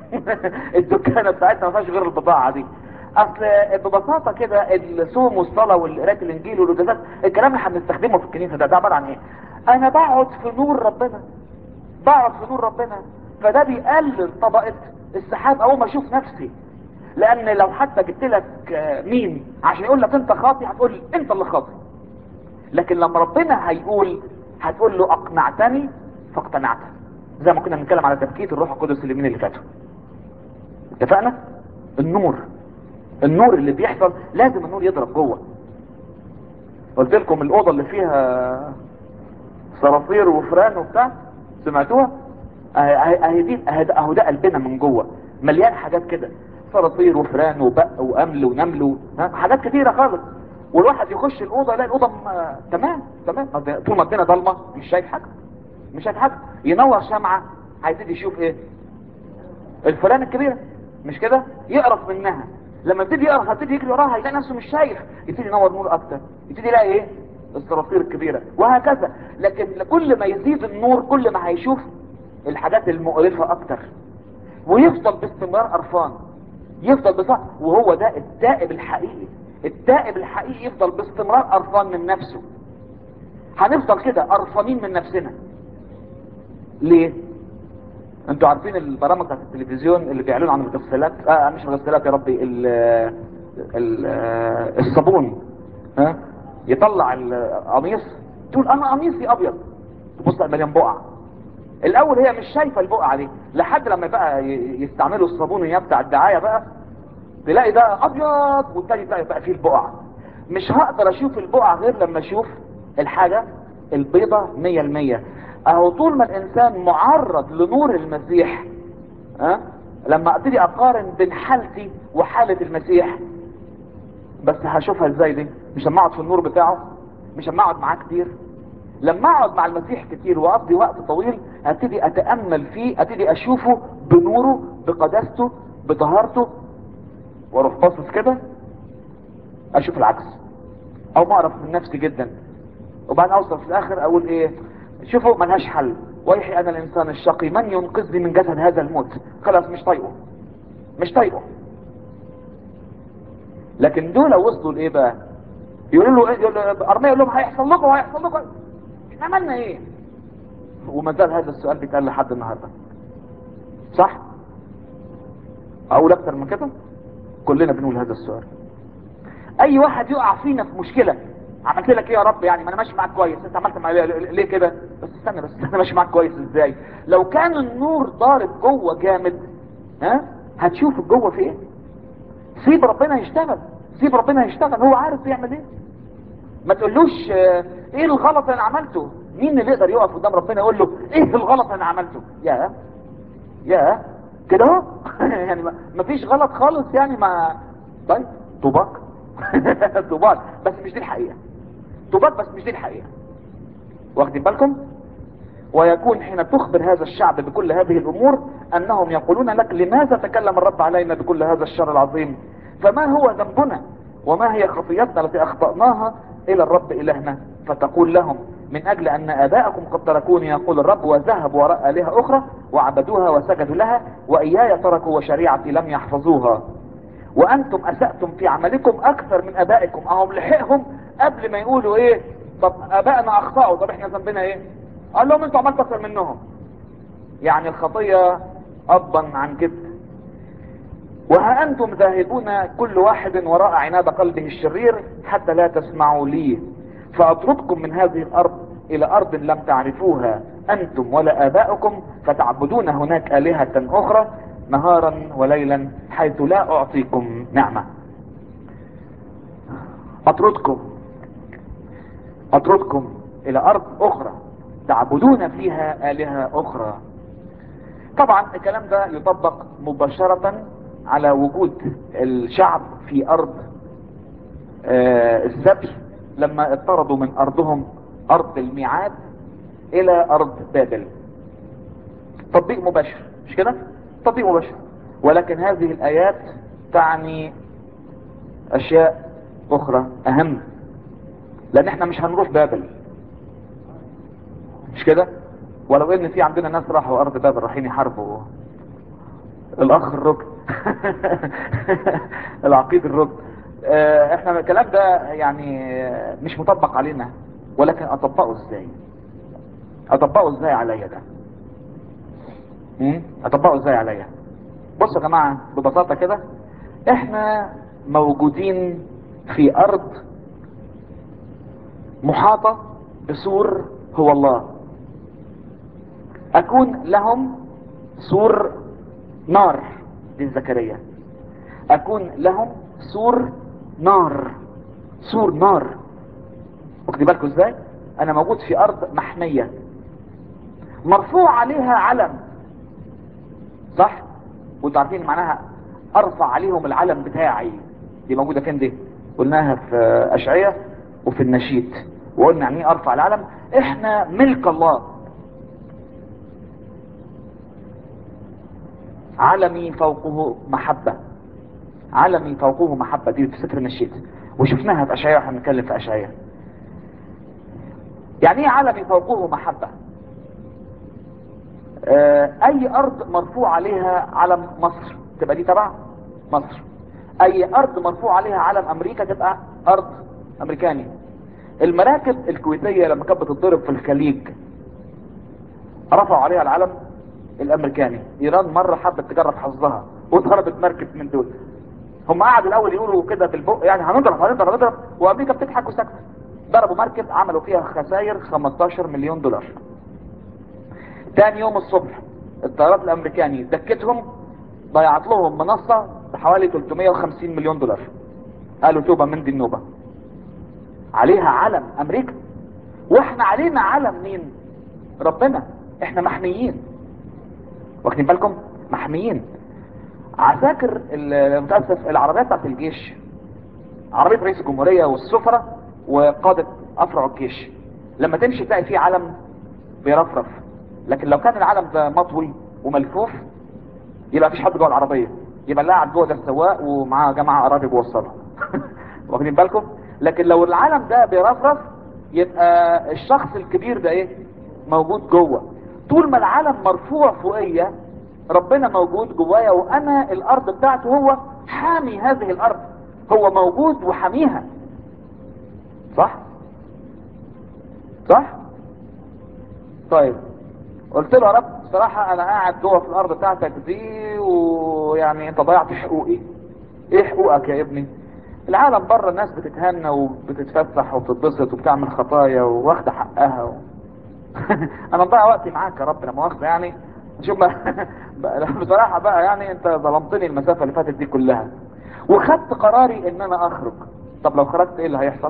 الدكانه بتاعتنا ما فيهاش غير البضاعه دي اصل ببساطه كده الصوم والصلاه والقراءه الانجيل والقداسات الكلام اللي احنا بنستخدمه في الكنيسه ده ده عباره عن ايه انا بقعد في نور ربنا بقعد في نور ربنا فده بيقلل طبقه السحاب اول ما اشوف نفسي لان لو حتى جبت لك آه، مين عشان يقول لك انت خاطي هتقول انت اللي خاطي لكن لما ربنا هيقول هتقول له اقنعتني فاقتنعت زي ما كنا بنتكلم على تبكيت الروح القدس اليومين اللي فاتوا اتفقنا النور النور اللي بيحصل لازم النور يضرب جوه قلت لكم الاوضه اللي فيها صراصير وفران وبتاع سمعتوها اهي اهي اهي دي اهي ده- اهو ده قلبنا من جوه مليان حاجات كده صراصير وفران وبق وامل ونمل و- ها، حاجات كتيره خالص والواحد يخش الاوضه يلاقي الاوضه م- تمام تمام أصل طول ما الدنيا ضلمه مش شايف حاجه مش شايف حاجه ينور شمعه هيبتدي يشوف ايه الفلان الكبيره مش كده يقرف منها لما يبتدي يقرف هيبتدي يجري وراها يلاقي نفسه مش شايف يبتدي ينور نور اكتر يبتدي يلاقي ايه الصراصير الكبيره وهكذا لكن كل ما يزيد النور كل ما هيشوف الحاجات المقرفه اكتر ويفضل باستمرار قرفان يفضل بصح وهو ده التائب الحقيقي التائب الحقيقي يفضل باستمرار قرفان من نفسه هنفضل كده قرفانين من نفسنا ليه انتوا عارفين البرامج بتاعت التلفزيون اللي بيعلنوا عن الغسالات اه مش الغسالات يا ربي ال ال آه، الصابون ها يطلع القميص تقول انا قميصي ابيض تبص تلاقي مليان بقع الاول هي مش شايفه البقعه دي لحد لما بقى ي- يستعملوا الصابون اللي هي بتاع الدعايه بقى تلاقي ده ابيض والتاني بقى, بقى فيه البقع مش هقدر اشوف البقع غير لما اشوف الحاجه البيضه مية المية اهو طول ما الانسان معرض لنور المسيح ها لما ابتدي اقارن بين حالتي وحاله المسيح بس هشوفها ازاي دي مش لما اقعد في النور بتاعه مش لما اقعد معاه كتير لما اقعد مع المسيح كتير واقضي وقت طويل ابتدي اتامل فيه ابتدي اشوفه بنوره بقداسته بطهارته واروح باصص كده اشوف العكس او ما اعرف من نفسي جدا وبعدين اوصل في الاخر اقول ايه شوفوا ملهاش حل ويحي انا الانسان الشقي من ينقذني من جسد هذا الموت خلاص مش طايقه مش طايقه لكن دول وصلوا لايه بقى يقولوا له ايه يقولوا- ارميه يقول لهم هيحصل لكم هيحصل لكم احنا عملنا ايه وما زال هذا السؤال بيتقال لحد النهارده صح اقول اكتر من كده كلنا بنقول هذا السؤال اي واحد يقع فينا في مشكله عملت لك ايه يا رب يعني ما انا ماشي معاك كويس انت عملت معايا ليه- ليه كده بس استنى بس انا ماشي معاك كويس ازاي لو كان النور ضارب جوه جامد ها هتشوف جوه في ايه سيب ربنا يشتغل سيب ربنا يشتغل هو عارف بيعمل ايه ما تقولوش آه، ايه الغلط اللي انا عملته مين اللي يقدر يقف قدام ربنا يقول له ايه الغلط اللي انا عملته يا يا كده اهو يعني ما- ما فيش غلط خالص يعني ما طيب طوباك طوباك بس مش دي الحقيقه طوباك بس مش دي الحقيقه واخدين بالكم ويكون حين تخبر هذا الشعب بكل هذه الامور انهم يقولون لك لماذا تكلم الرب علينا بكل هذا الشر العظيم فما هو ذنبنا وما هي خطيتنا التي اخطأناها الى الرب الهنا فتقول لهم من اجل ان اباءكم قد تركوني يقول الرب وذهبوا وراء الهه اخرى وعبدوها وسجدوا لها واياي تركوا وشريعتي لم يحفظوها وانتم اسأتم في عملكم اكثر من ابائكم اهم لحقهم قبل ما يقولوا ايه طب ابائنا اخطأوا طب احنا ذنبنا ايه قال لهم انتوا عملتوا اكثر منهم يعني الخطية ابا عن جد وها انتم ذاهبون كل واحد وراء عناد قلبه الشرير حتى لا تسمعوا لي فاطردكم من هذه الارض الى ارض لم تعرفوها انتم ولا اباؤكم فتعبدون هناك الهة اخرى نهارا وليلا حيث لا اعطيكم نعمة اطردكم اطردكم الى ارض اخرى تعبدون فيها الهة اخرى طبعا الكلام ده يطبق مباشرة على وجود الشعب في ارض آه، السبي لما اضطردوا من ارضهم ارض الميعاد الى ارض بابل تطبيق مباشر مش كده تطبيق مباشر ولكن هذه الايات تعني اشياء اخرى اهم لان احنا مش هنروح بابل مش كده ولو ان في عندنا ناس راحوا ارض بابل رايحين يحاربوا الاخ الركن العقيد الركن آه، احنا الكلام ده يعني آه، مش مطبق علينا ولكن اطبقه ازاي اطبقه ازاي عليا ده مم؟ اطبقه ازاي عليا بصوا يا جماعة ببساطة كده احنا موجودين في ارض محاطة بسور هو الله اكون لهم سور نار دي زكريا اكون لهم سور نار سور نار واخد بالكم ازاي انا موجود في ارض محمية مرفوع عليها علم صح وانتوا عارفين معناها ارفع عليهم العلم بتاعي دي موجودة فين دي قلناها في اشعية وفي النشيد وقلنا يعني ايه ارفع العلم احنا ملك الله علمي فوقه محبة علمي فوقه محبة دي في سفر النشيد وشفناها في اشعياء واحنا بنتكلم في اشعياء يعني ايه علمي فوقه محبة آه اي ارض مرفوع عليها علم مصر تبقى دي تبع مصر اي ارض مرفوع عليها علم امريكا تبقى ارض امريكاني المراكب الكويتية لما كانت بتتضرب في الخليج رفعوا عليها العلم الامريكاني ايران مرة حبت تجرب حظها وضربت مركب من دول هم قعدوا الاول يقولوا كده بالبق يعني هنضرب هنضرب هنضرب وامريكا بتضحك وساكته ضربوا مركب عملوا فيها خسائر 15 مليون دولار تاني يوم الصبح الطيارات الامريكاني دكتهم ضيعت لهم منصة بحوالي 350 مليون دولار قالوا توبة من دي النوبة عليها علم امريكا واحنا علينا علم مين ربنا احنا محميين واخدين بالكم محميين عساكر ال- متأسف العربية بتاعت الجيش عربية رئيس الجمهورية والسفرة وقادة أفرع الجيش لما تمشي تلاقي فيه علم بيرفرف لكن لو كان العلم ده مطوي وملفوف يبقى مفيش حد جوه العربية يبقى اللي قاعد جوه ده السواق ومعاه جماعة قرابي بيوصلها واخدين بالكم لكن لو العلم ده بيرفرف يبقى الشخص الكبير ده ايه موجود جوه طول ما العلم مرفوع فوقيا ربنا موجود جوايا وانا الارض بتاعته هو حامي هذه الارض هو موجود وحاميها صح صح طيب قلت له يا رب صراحة انا قاعد جوه في الارض بتاعتك دي ويعني انت ضيعت حقوقي ايه حقوقك يا ابني العالم بره الناس بتتهنى وبتتفسح وبتتبسط وبتعمل خطايا واخده حقها و... انا مضيع وقتي معاك يا رب لا مؤاخذه يعني شوف ما بصراحه بقى يعني انت ظلمتني المسافه اللي فاتت دي كلها وخدت قراري ان انا اخرج طب لو خرجت ايه اللي هيحصل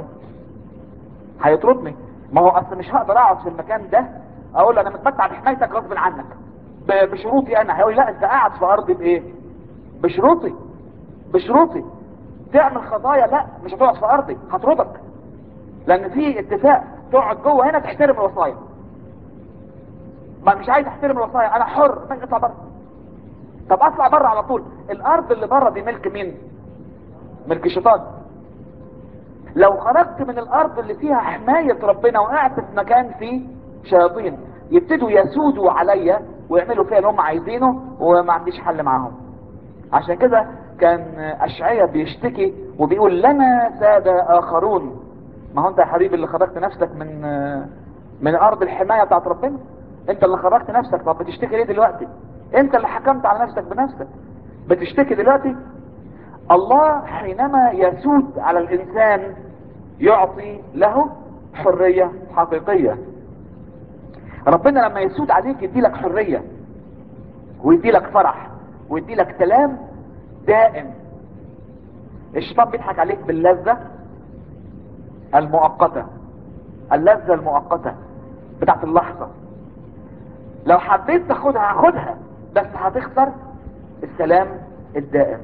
هيطردني ما هو اصل مش هقدر اقعد في المكان ده اقول له انا متمتع بحمايتك غصب عنك ب- بشروطي انا هيقول لي لا انت قاعد في ارضي بايه بشروطي بشروطي تعمل خطايا لا مش هتقعد في ارضي هطردك لان في اتفاق تقعد جوه هنا تحترم الوصايا ما مش عايز احترم الوصايا انا حر ماشي اطلع بره طب اطلع بره على طول الارض اللي بره دي ملك مين ملك الشيطان لو خرجت من الارض اللي فيها حماية ربنا وقعت في مكان فيه شياطين يبتدوا يسودوا عليا ويعملوا فيها اللي هم عايزينه وما عنديش حل معاهم عشان كده كان اشعيا بيشتكي وبيقول لنا سادة اخرون ما هو انت يا حبيبي اللي خرجت نفسك من من ارض الحماية بتاعت ربنا انت اللي خرجت نفسك طب بتشتكي ليه دلوقتي انت اللي حكمت على نفسك بنفسك بتشتكي دلوقتي الله حينما يسود على الانسان يعطي له حرية حقيقية ربنا لما يسود عليك يدي لك حرية ويدي لك فرح ويدي لك سلام دائم الشيطان بيضحك عليك باللذة المؤقتة اللذة المؤقتة بتاعت اللحظة لو حبيت تاخدها هاخدها بس هتخسر السلام الدائم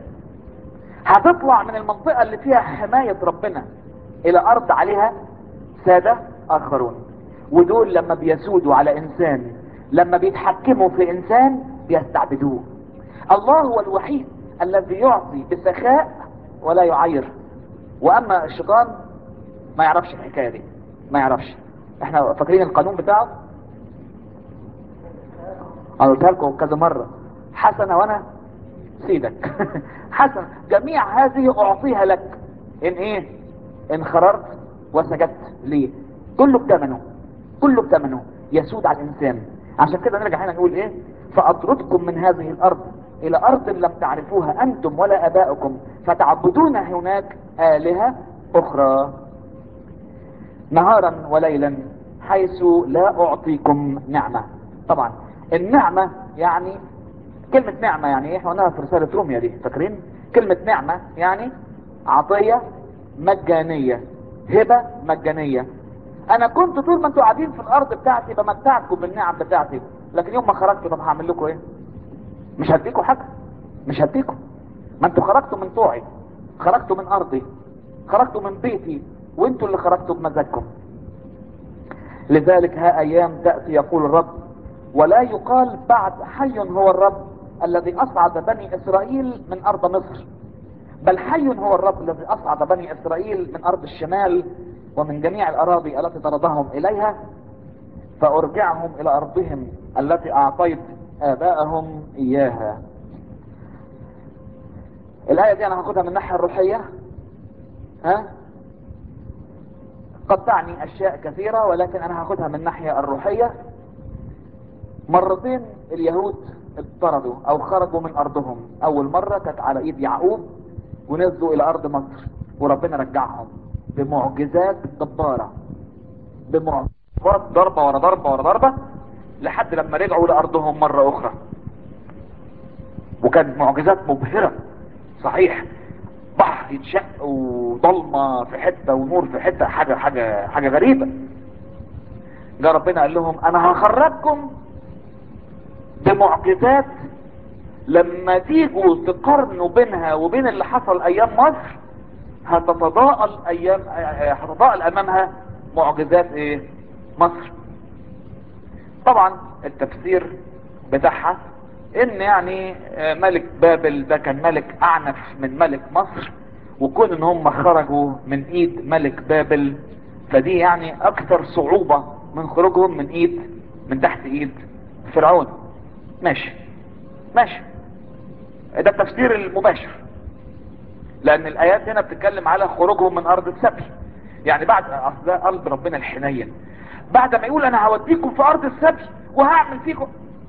هتطلع من المنطقة اللي فيها حماية ربنا الى ارض عليها سادة اخرون ودول لما بيسودوا على انسان لما بيتحكموا في انسان بيستعبدوه الله هو الوحيد الذي يعطي بسخاء ولا يعير واما الشيطان ما يعرفش الحكاية دي ما يعرفش احنا فاكرين القانون بتاعه انا قلتها لكم كذا مرة حسنة وانا سيدك حسن جميع هذه اعطيها لك ان ايه ان خررت وسجدت ليه كله بثمنه كله بثمنه يسود على الانسان عشان كده نرجع هنا نقول ايه فاطردكم من هذه الارض الى ارض لم تعرفوها انتم ولا اباؤكم فتعبدون هناك الهه اخرى نهارا وليلا حيث لا اعطيكم نعمه طبعا النعمه يعني كلمه نعمه يعني ايه احنا قلناها في رساله روميا دي فاكرين كلمه نعمه يعني عطيه مجانيه هبه مجانيه انا كنت طول ما انتوا قاعدين في الارض بتاعتي بمتعكم بالنعم بتاعتي لكن يوم ما خرجت طب هعمل لكم ايه مش هديكم حاجه مش هديكم ما انتوا خرجتوا من طوعي خرجتوا من ارضي خرجتوا من بيتي وانتوا اللي خرجتوا بمزاجكم لذلك ها ايام تأتي يقول الرب ولا يقال بعد حي هو الرب الذي اصعد بني اسرائيل من ارض مصر بل حي هو الرب الذي اصعد بني اسرائيل من ارض الشمال ومن جميع الاراضي التي طردهم اليها فارجعهم الى ارضهم التي اعطيت اباءهم اياها الايه دي انا هاخدها من الناحيه الروحيه ها قد تعني اشياء كثيره ولكن انا هاخدها من الناحيه الروحيه مرتين اليهود اضطردوا او خرجوا من ارضهم اول مره كانت على ايد يعقوب ونزلوا الى ارض مصر وربنا رجعهم بمعجزات جباره بمعجزات ضربه ورا ضربه ورا ضربه لحد لما رجعوا لارضهم مره اخرى وكانت معجزات مبهره صحيح بحر يتشق وضلمه في حته ونور في حته حاجه حاجه حاجه غريبه جاء ربنا قال لهم انا هخرجكم بمعجزات لما تيجوا تقارنوا بينها وبين اللي حصل ايام مصر هتتضاءل ايام هتتضاءل امامها معجزات ايه مصر طبعا التفسير بتاعها ان يعني ملك بابل ده كان ملك اعنف من ملك مصر وكون ان هم خرجوا من ايد ملك بابل فدي يعني اكثر صعوبة من خروجهم من ايد من تحت ايد فرعون ماشي ماشي ده التفسير المباشر لان الايات هنا بتتكلم على خروجهم من ارض السبي يعني بعد اصل ده قلب ربنا الحنين بعد ما يقول انا هوديكم في ارض السبي وهعمل فيكم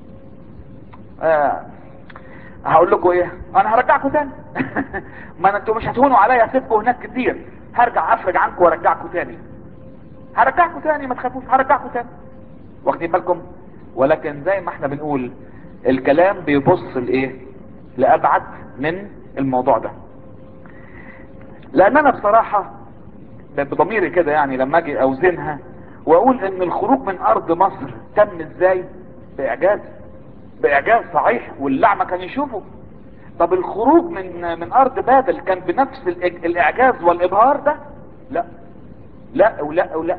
آه هقول لكم ايه انا هرجعكم تاني ما انتوا مش هتهونوا عليا اسيبكم هناك كتير هرجع افرج عنكم وارجعكم تاني هرجعكم تاني ما تخافوش هرجعكم تاني واخدين بالكم ولكن زي ما احنا بنقول الكلام بيبص لايه لابعد من الموضوع ده لان انا بصراحة بضميري كده يعني لما اجي اوزنها واقول ان الخروج من ارض مصر تم ازاي باعجاز باعجاز صحيح واللعمة كان يشوفه طب الخروج من من ارض بابل كان بنفس الإج- الاعجاز والابهار ده لا لا ولا ولا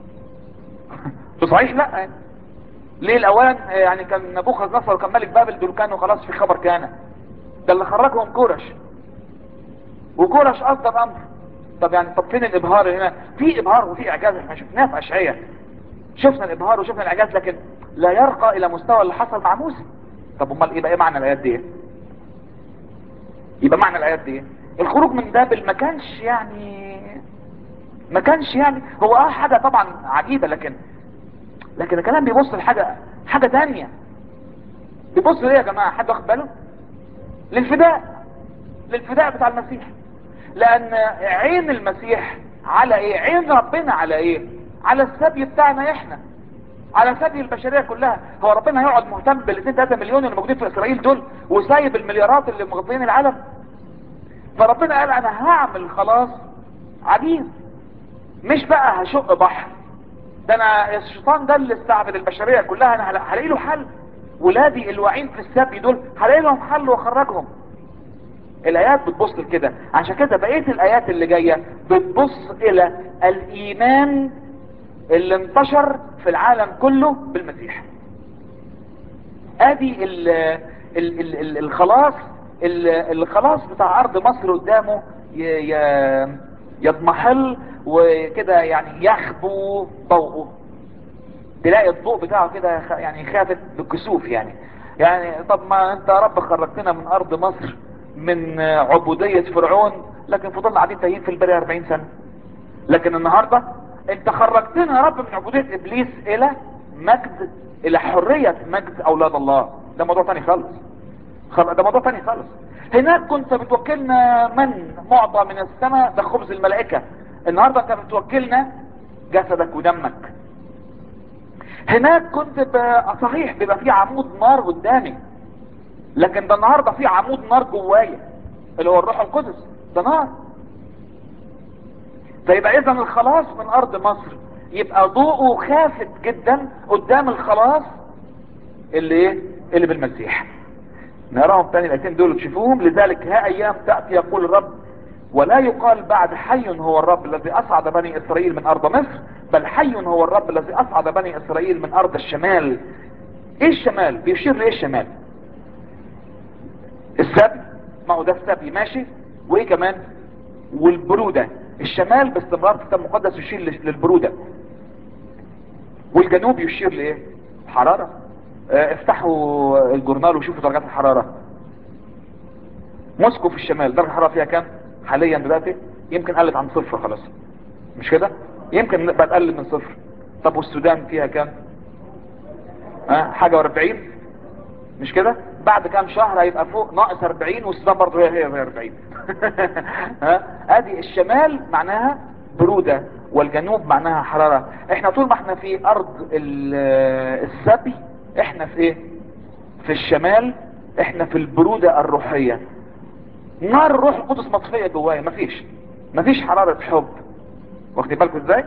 صحيح لا يعني. ليه الاوان يعني كان نبوخذ نصر وكان ملك بابل دول كانوا خلاص في خبر كان ده اللي خرجهم كورش وكورش اصدر امر طب يعني طب فين الابهار هنا في ابهار وفي اعجاز احنا شفناه في اشعياء شفنا الابهار وشفنا الاعجاز لكن لا يرقى الى مستوى اللي حصل مع موسى طب امال ايه بقى ايه معنى الايات دي إيه؟ يبقى معنى الايات دي إيه؟ الخروج من بابل ما كانش يعني ما كانش يعني هو اه حاجه طبعا عجيبه لكن لكن الكلام بيبص لحاجه حاجه تانية بيبص ليه يا جماعه حد واخد باله للفداء للفداء بتاع المسيح لان عين المسيح على ايه عين ربنا على ايه على السبي بتاعنا احنا على سبي البشريه كلها هو ربنا هيقعد مهتم بال 2 3 مليون اللي موجودين في اسرائيل دول وسايب المليارات اللي مغطيين العالم فربنا قال انا هعمل خلاص عجيب مش بقى هشق بحر ده انا الشيطان ده اللي استعبد البشريه كلها انا هلا- هلاقي له حل ولادي الواعين في السبي دول هلاقي لهم حل واخرجهم الايات بتبص لكده عشان كده بقيه الايات اللي جايه بتبص الى الايمان اللي انتشر في العالم كله بالمسيح ادي ال ال ال ال الخلاص ال- الخلاص بتاع ارض مصر قدامه ي- ي- يضمحل وكده يعني يخبو ضوءه تلاقي الضوء بتاعه كده خ- يعني خافت بالكسوف يعني يعني طب ما انت يا رب خرجتنا من ارض مصر من عبودية فرعون لكن فضلنا قاعدين تايهين في البرية 40 سنة لكن النهاردة انت خرجتنا يا رب من عبودية ابليس الى مجد الى حرية مجد اولاد الله ده موضوع تاني خالص خل- ده موضوع تاني خالص هناك كنت بتوكلنا من معطى من السماء ده خبز الملائكة النهاردة انت بتوكلنا جسدك ودمك هناك كنت ب... صحيح بيبقى في عمود نار قدامي لكن ده النهارده في عمود نار جوايا اللي هو الروح القدس ده نار فيبقى اذا الخلاص من ارض مصر يبقى ضوءه خافت جدا قدام الخلاص اللي ايه اللي بالمسيح نراهم تاني الايتين دول وتشوفوهم لذلك ها ايام تأتي يقول الرب ولا يقال بعد حي هو الرب الذي اصعد بني اسرائيل من ارض مصر بل حي هو الرب الذي اصعد بني اسرائيل من ارض الشمال ايه الشمال بيشير لايه الشمال السبي ما هو ده السبي ماشي وايه كمان والبرودة الشمال باستمرار في الكتاب المقدس يشير لل- للبرودة والجنوب يشير لايه حرارة اه افتحوا الجورنال وشوفوا درجات الحرارة موسكو في الشمال درجة الحرارة فيها كام حاليا دلوقتي يمكن قلت عن صفر خلاص مش كده يمكن بقى تقل من صفر طب والسودان فيها كام ها حاجة واربعين مش كده بعد كام شهر هيبقى فوق ناقص 40 والسودان برضه هي هي هي 40 ها ادي الشمال معناها برودة والجنوب معناها حرارة احنا طول ما احنا في ارض ال- السبي احنا في ايه في الشمال احنا في البرودة الروحية نار الروح القدس مطفية جوايا مفيش مفيش حرارة حب واخدين بالكم ازاي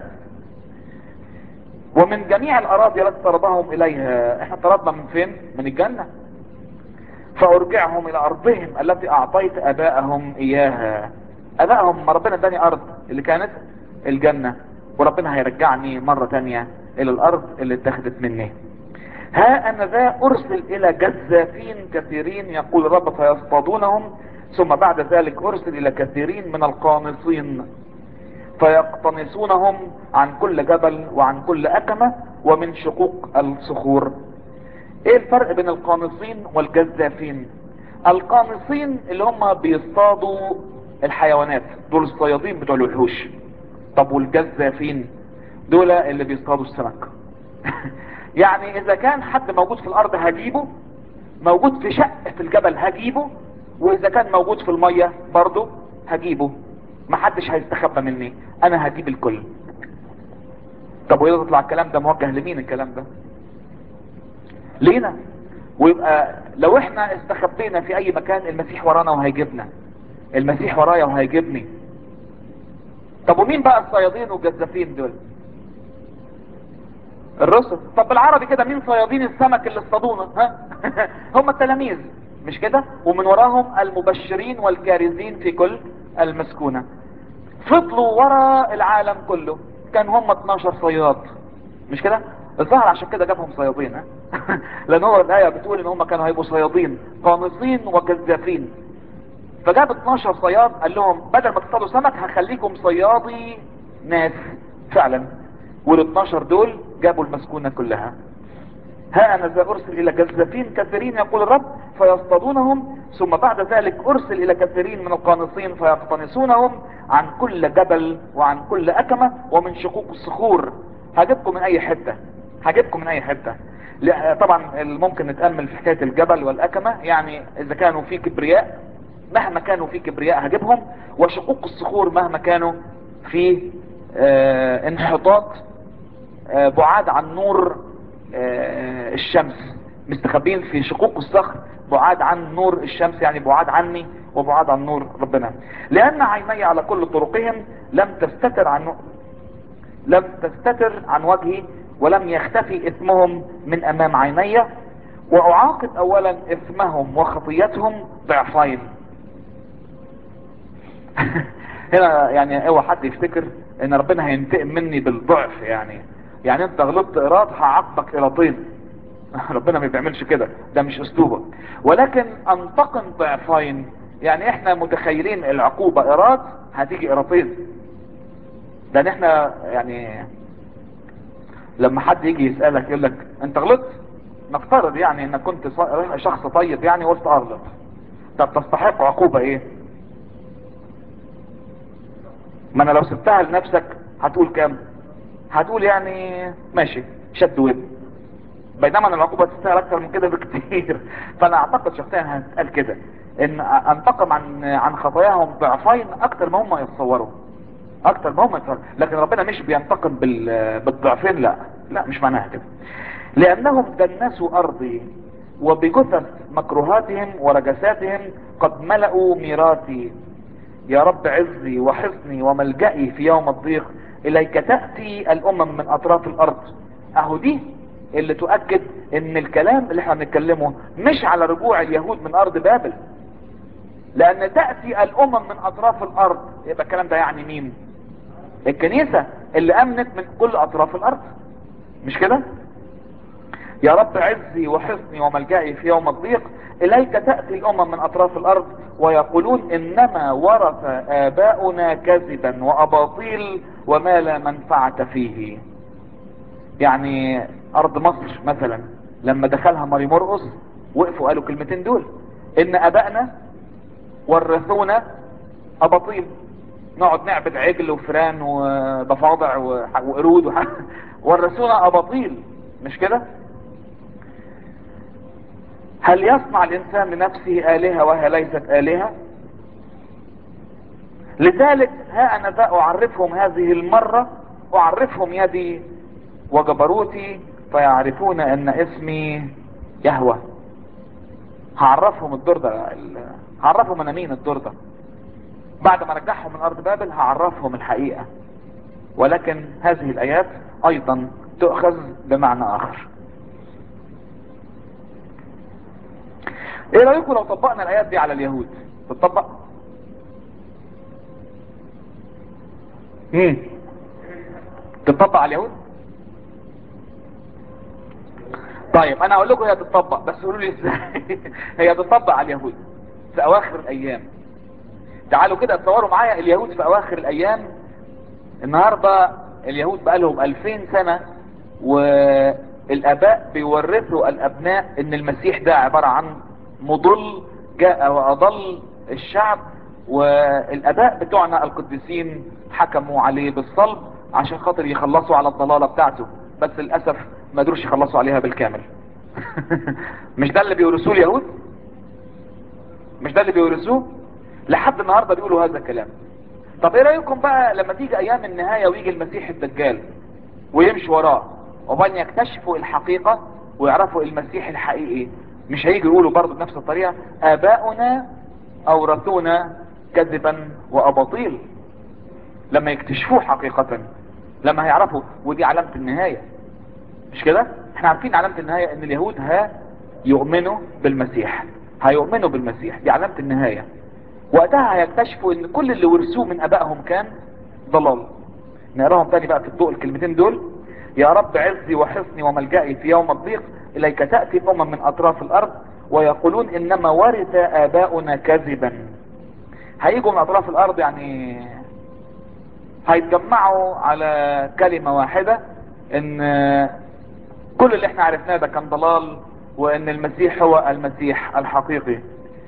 ومن جميع الاراضي التي طردهم اليها احنا طردنا من فين من الجنة فارجعهم الى ارضهم التي اعطيت ابائهم اياها ابائهم ما ربنا اداني ارض اللي كانت الجنة وربنا هيرجعني مرة تانية الى الارض اللي اتخذت مني ها انا ذا ارسل الى جزافين كثيرين يقول الرب فيصطادونهم ثم بعد ذلك ارسل الى كثيرين من القانصين فيقتنصونهم عن كل جبل وعن كل أكمة ومن شقوق الصخور ايه الفرق بين القانصين والجزافين القانصين اللي هم بيصطادوا الحيوانات دول الصيادين بتوع الوحوش طب والجزافين دول اللي بيصطادوا السمك يعني اذا كان حد موجود في الارض هجيبه موجود في شق في الجبل هجيبه واذا كان موجود في المية برضه هجيبه محدش هيستخبى مني انا هجيب الكل طب واذا تطلع الكلام ده موجه لمين الكلام ده لينا ويبقى لو احنا استخبينا في اي مكان المسيح ورانا وهيجيبنا المسيح ورايا وهيجيبني طب ومين بقى الصيادين والجزافين دول الرسل طب بالعربي كده مين صيادين السمك اللي اصطادونا ها هم التلاميذ مش كده ومن وراهم المبشرين والكارزين في كل المسكونة فضلوا وراء العالم كله كان هم 12 صياد مش كده الظاهر عشان كده جابهم صيادين ها لان هو الايه بتقول ان هم كانوا هيبقوا صيادين قانصين وجزافين فجاب 12 صياد قال لهم بدل ما تصطادوا سمك هخليكم صيادي ناس فعلا وال 12 دول جابوا المسكونة كلها ها انا ذا ارسل الى جزافين كثيرين يقول الرب فيصطادونهم ثم بعد ذلك ارسل الى كثيرين من القانصين فيقتنصونهم عن كل جبل وعن كل اكمة ومن شقوق الصخور هجيبكم من اي حتة هجيبكم من اي حتة لا، طبعا ممكن نتأمل في حكاية الجبل والاكمة يعني اذا كانوا في كبرياء مهما كانوا في كبرياء هجيبهم وشقوق الصخور مهما كانوا في آه انحطاط آه بعاد عن نور آه الشمس مستخبين في شقوق الصخر بعاد عن نور الشمس يعني بعاد عني وبعاد عن نور ربنا لان عيني على كل طرقهم لم تستتر عن لم تستتر عن وجهي ولم يختفي اسمهم من امام عيني واعاقب اولا اسمهم وخطيتهم ضعفين هنا يعني اوعى حد يفتكر ان ربنا هينتقم مني بالضعف يعني يعني انت غلطت ايراد هعاقبك ايرادين ربنا ما بيعملش كده ده مش اسلوبه ولكن انتقم ضعفين يعني احنا متخيلين العقوبة ايراد هتيجي ايرادين لان احنا يعني لما حد يجي يسألك يقول لك انت غلطت نفترض يعني انك كنت ص- شخص طيب يعني قلت اغلط طب تستحق عقوبة ايه ما انا لو سبتها لنفسك هتقول كام هتقول يعني ماشي شد ود بينما ان العقوبة تستاهل اكتر من كده بكتير فانا اعتقد شخصيا هتقال كده ان انتقم عن عن خطاياهم ضعفين اكتر ما هم يتصوروا اكتر ما هم يتصوروا لكن ربنا مش بينتقم بال بالضعفين لا لا مش معناها كده لانهم دنسوا ارضي وبجثث مكروهاتهم ورجساتهم قد ملأوا ميراثي يا رب عزي وحصني وملجئي في يوم الضيق اليك تأتي الامم من اطراف الارض اهو دي اللي تؤكد ان الكلام اللي احنا بنتكلمه مش على رجوع اليهود من ارض بابل لان تأتي الامم من اطراف الارض يبقى الكلام ده يعني مين الكنيسة اللي امنت من كل اطراف الارض مش كده يا رب عزي وحصني وملجئي في يوم الضيق اليك تأتي الامم من اطراف الارض ويقولون انما ورث اباؤنا كذبا واباطيل وما لا منفعة فيه يعني ارض مصر مثلا لما دخلها ماري مرقس وقفوا قالوا كلمتين دول ان ابائنا ورثونا اباطيل نقعد نعبد عجل وفران وضفادع وح- وقرود وح... ورثونا اباطيل مش كده هل يصنع الانسان لنفسه الهة وهي ليست الهة لذلك ها انا ذا اعرفهم هذه المرة اعرفهم يدي وجبروتي فيعرفون ان اسمي يهوى هعرفهم الدور ده ال- هعرفهم انا مين الدور ده بعد ما رجعهم من ارض بابل هعرفهم الحقيقة ولكن هذه الايات ايضا تؤخذ بمعنى اخر ايه رايكم لو طبقنا الايات دي على اليهود تطبق مم. تطبق على اليهود طيب انا اقول لكم هي تطبق بس قولوا لي ازاي هي تطبق على اليهود في اواخر الايام تعالوا كده تصوروا معايا اليهود في اواخر الايام النهاردة اليهود بقى لهم 2000 سنة والاباء بيورثوا الابناء ان المسيح ده عبارة عن مضل جاء واضل الشعب والاباء بتوعنا القديسين حكموا عليه بالصلب عشان خاطر يخلصوا على الضلالة بتاعته بس للأسف ما قدروش يخلصوا عليها بالكامل مش ده اللي بيورثوه اليهود مش ده اللي بيورثوه لحد النهاردة بيقولوا هذا الكلام طب ايه رأيكم بقى لما تيجي ايام النهاية ويجي المسيح الدجال ويمشي وراه وبان يكتشفوا الحقيقة ويعرفوا المسيح الحقيقي مش هيجي يقولوا برضه بنفس الطريقة اباؤنا اورثونا كذبا واباطيل لما يكتشفوه حقيقة لما هيعرفوا ودي علامة النهاية مش كده احنا عارفين علامة النهاية ان اليهود ها يؤمنوا بالمسيح هيؤمنوا بالمسيح دي علامة النهاية وقتها هيكتشفوا ان كل اللي ورثوه من ابائهم كان ضلال نقراهم تاني بقى في الضوء الكلمتين دول يا رب عزي وحصني وملجئي في يوم الضيق اليك تأتي الامم من اطراف الارض ويقولون انما ورث اباؤنا كذبا هيجوا من اطراف الارض يعني هيتجمعوا على كلمة واحدة ان كل اللي احنا عرفناه ده كان ضلال وان المسيح هو المسيح الحقيقي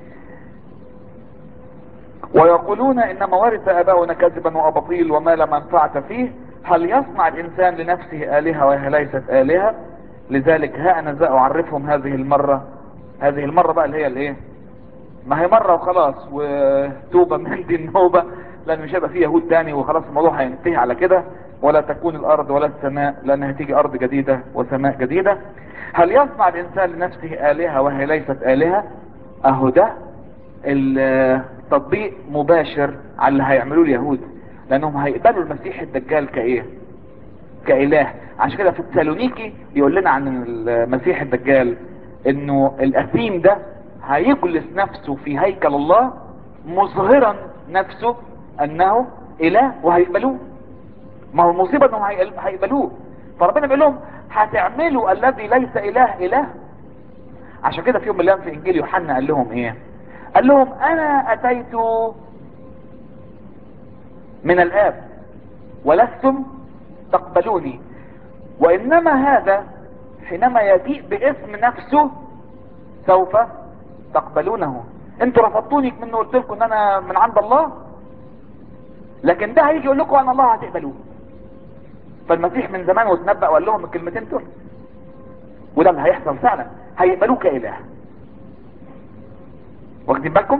ويقولون انما ورث اباؤنا كذبا وابطيل وما لا منفعة فيه هل يصنع الانسان لنفسه الهة وهي ليست الهة لذلك ها انا ذا اعرفهم هذه المرة هذه المرة بقى اللي هي الايه ما هي مرة وخلاص وتوبة من دي النوبة لان مش هيبقى فيه يهود تاني وخلاص الموضوع هينتهي على كده ولا تكون الارض ولا السماء لان هتيجي ارض جديدة وسماء جديدة هل يصنع الانسان لنفسه الهة وهي ليست الهة اهو ده التطبيق مباشر على اللي هيعملوه اليهود لانهم هيقبلوا المسيح الدجال كايه كاله عشان كده في التسالونيكي يقول لنا عن المسيح الدجال انه الاثيم ده هيجلس نفسه في هيكل الله مظهرا نفسه انه اله وهيقبلوه ما هو المصيبة انهم هيقبلوه فربنا بيقول لهم هتعملوا الذي ليس اله اله عشان كده في يوم من الايام في انجيل يوحنا قال لهم ايه قال لهم انا اتيت من الاب ولستم تقبلوني وانما هذا حينما يجيء باسم نفسه سوف تقبلونه انتوا رفضتوني منه قلت لكم ان انا من عند الله لكن ده هيجي يقول لكم ان الله هتقبلوه فالمسيح من زمان وتنبأ وقال لهم الكلمتين دول وده اللي هيحصل فعلا هيقبلوه كإله واخدين بالكم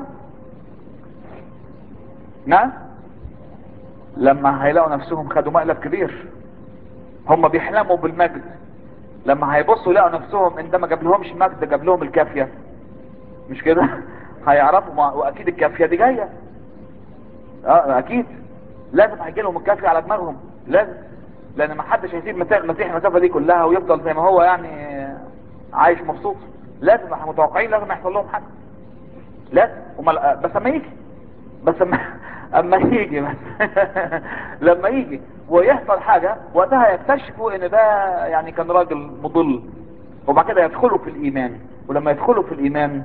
نعم لما هيلاقوا نفسهم خدوا مقلب كبير هم بيحلموا بالمجد لما هيبصوا يلاقوا نفسهم ان ده ما جاب لهمش مجد جاب لهم الكافيه مش كده هيعرفوا ما واكيد الكافيه دي جايه اه اكيد لازم هيجي لهم الكافيه على دماغهم لازم لان ما حدش هيسيب مسا- مسيح المسافه دي كلها ويفضل زي ما هو يعني عايش مبسوط لازم احنا متوقعين لازم يحصل لهم حاجه لازم وما بس اما يجي بس اما اما يجي بس لما يجي ويحصل حاجه وقتها يكتشفوا ان ده يعني كان راجل مضل وبعد كده يدخلوا في الايمان ولما يدخلوا في الايمان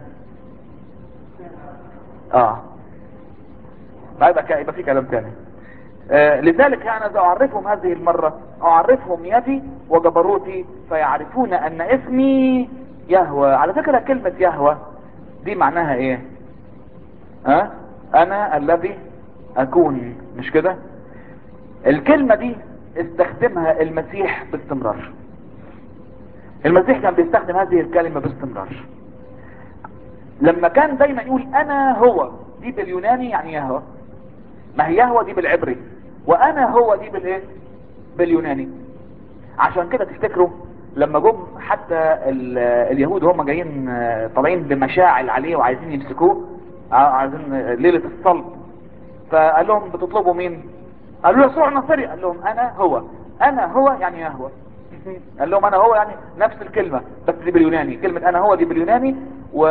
اه لا يبقى ك- يبقى في كلام تاني آه لذلك يعني إذا اعرفهم هذه المرة اعرفهم يدي وجبروتي فيعرفون ان اسمي يهوى على فكرة كلمة يهوى دي معناها ايه ها أه؟ انا الذي اكون مش كده الكلمة دي استخدمها المسيح باستمرار المسيح كان بيستخدم هذه الكلمة باستمرار لما كان دايما يقول انا هو دي باليوناني يعني يهوى ما هي يهوى دي بالعبري وانا هو دي بالايه باليوناني عشان كده تفتكروا لما جم حتى ال- اليهود وهم جايين آه، طالعين بمشاعل عليه وعايزين يمسكوه آه، عايزين آه، ليلة الصلب فقال لهم بتطلبوا مين قالوا له يسوع النصري قال لهم انا هو انا هو يعني يهوى قال لهم انا هو يعني نفس الكلمة بس دي باليوناني كلمة انا هو دي باليوناني و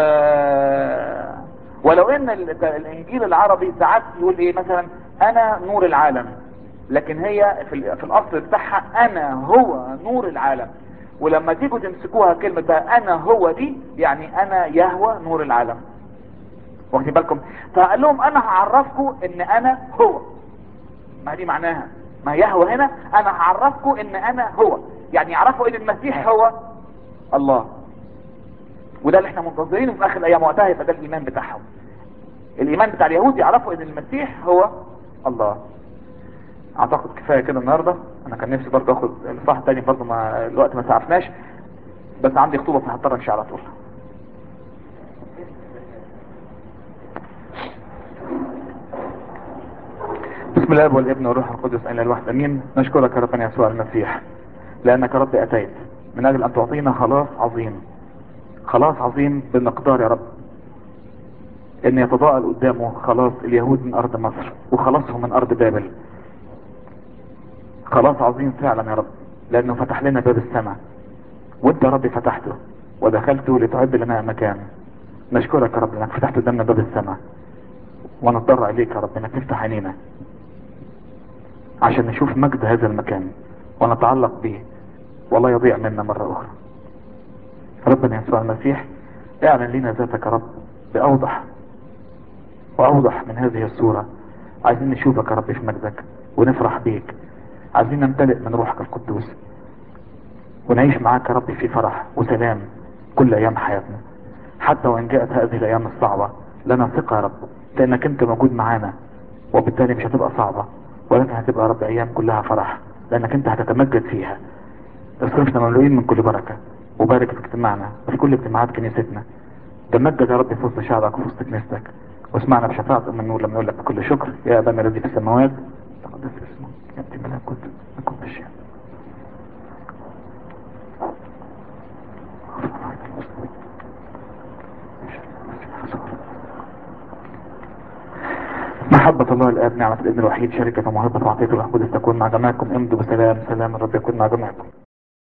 ولو ان ال- الانجيل العربي ساعات يقول ايه مثلا انا نور العالم لكن هي في, ال- في الاصل بتاعها انا هو نور العالم ولما تيجوا تمسكوها كلمة بقى انا هو دي يعني انا يهوى نور العالم واخدين بالكم فقال لهم انا هعرفكم ان انا هو ما دي معناها ما يهوى هنا انا هعرفكم ان انا هو يعني يعرفوا ان المسيح هو الله وده اللي احنا منتظرينه في اخر الايام وقتها يبقى ده الايمان بتاعهم الايمان بتاع اليهود يعرفوا ان المسيح هو الله اعتقد كفايه كده النهارده انا كان نفسي برضه اخد الاصحاح التاني برضه ما الوقت ما سعفناش بس عندي خطوبه فهضطر امشي على طول بسم الله والابن والروح القدس اين الواحد امين نشكرك يا ربنا يسوع المسيح لانك يا رب اتيت من اجل ان تعطينا خلاص عظيم خلاص عظيم بمقدار يا رب ان يتضاءل قدامه خلاص اليهود من ارض مصر وخلاصهم من ارض بابل خلاص عظيم فعلا يا رب لانه فتح لنا باب السماء وانت يا رب فتحته ودخلته لتعد لنا مكان نشكرك يا رب انك فتحت قدامنا باب السماء ونضطر اليك يا رب انك تفتح عينينا عشان نشوف مجد هذا المكان ونتعلق به ولا يضيع منا مرة اخرى ربنا يسوع المسيح اعلن لنا ذاتك يا رب باوضح واوضح من هذه الصورة عايزين نشوفك يا رب في مجدك ونفرح بيك عايزين نمتلئ من روحك القدوس ونعيش معاك يا رب في فرح وسلام كل ايام حياتنا حتى وان جاءت هذه الايام الصعبة لنا ثقة يا رب لانك انت موجود معانا وبالتالي مش هتبقى صعبة ولكن هتبقى يا رب ايام كلها فرح لانك انت هتتمجد فيها اصرفنا مملوئين من كل بركة وبارك في اجتماعنا وفي كل اجتماعات كنيستنا تمجد يا رب في وسط شعبك وفي وسط كنيستك واسمعنا بشفاعة ام النور لما نقول لك بكل شكر يا ابانا الذي في السماوات تقدس اسمك ياتي ملكوت نكون بشيء محبة الله الآب نعمة الابن الوحيد شركة وموهبة وعطية الروح القدس تكون مع جميعكم امضوا بسلام سلام الرب يكون مع جميعكم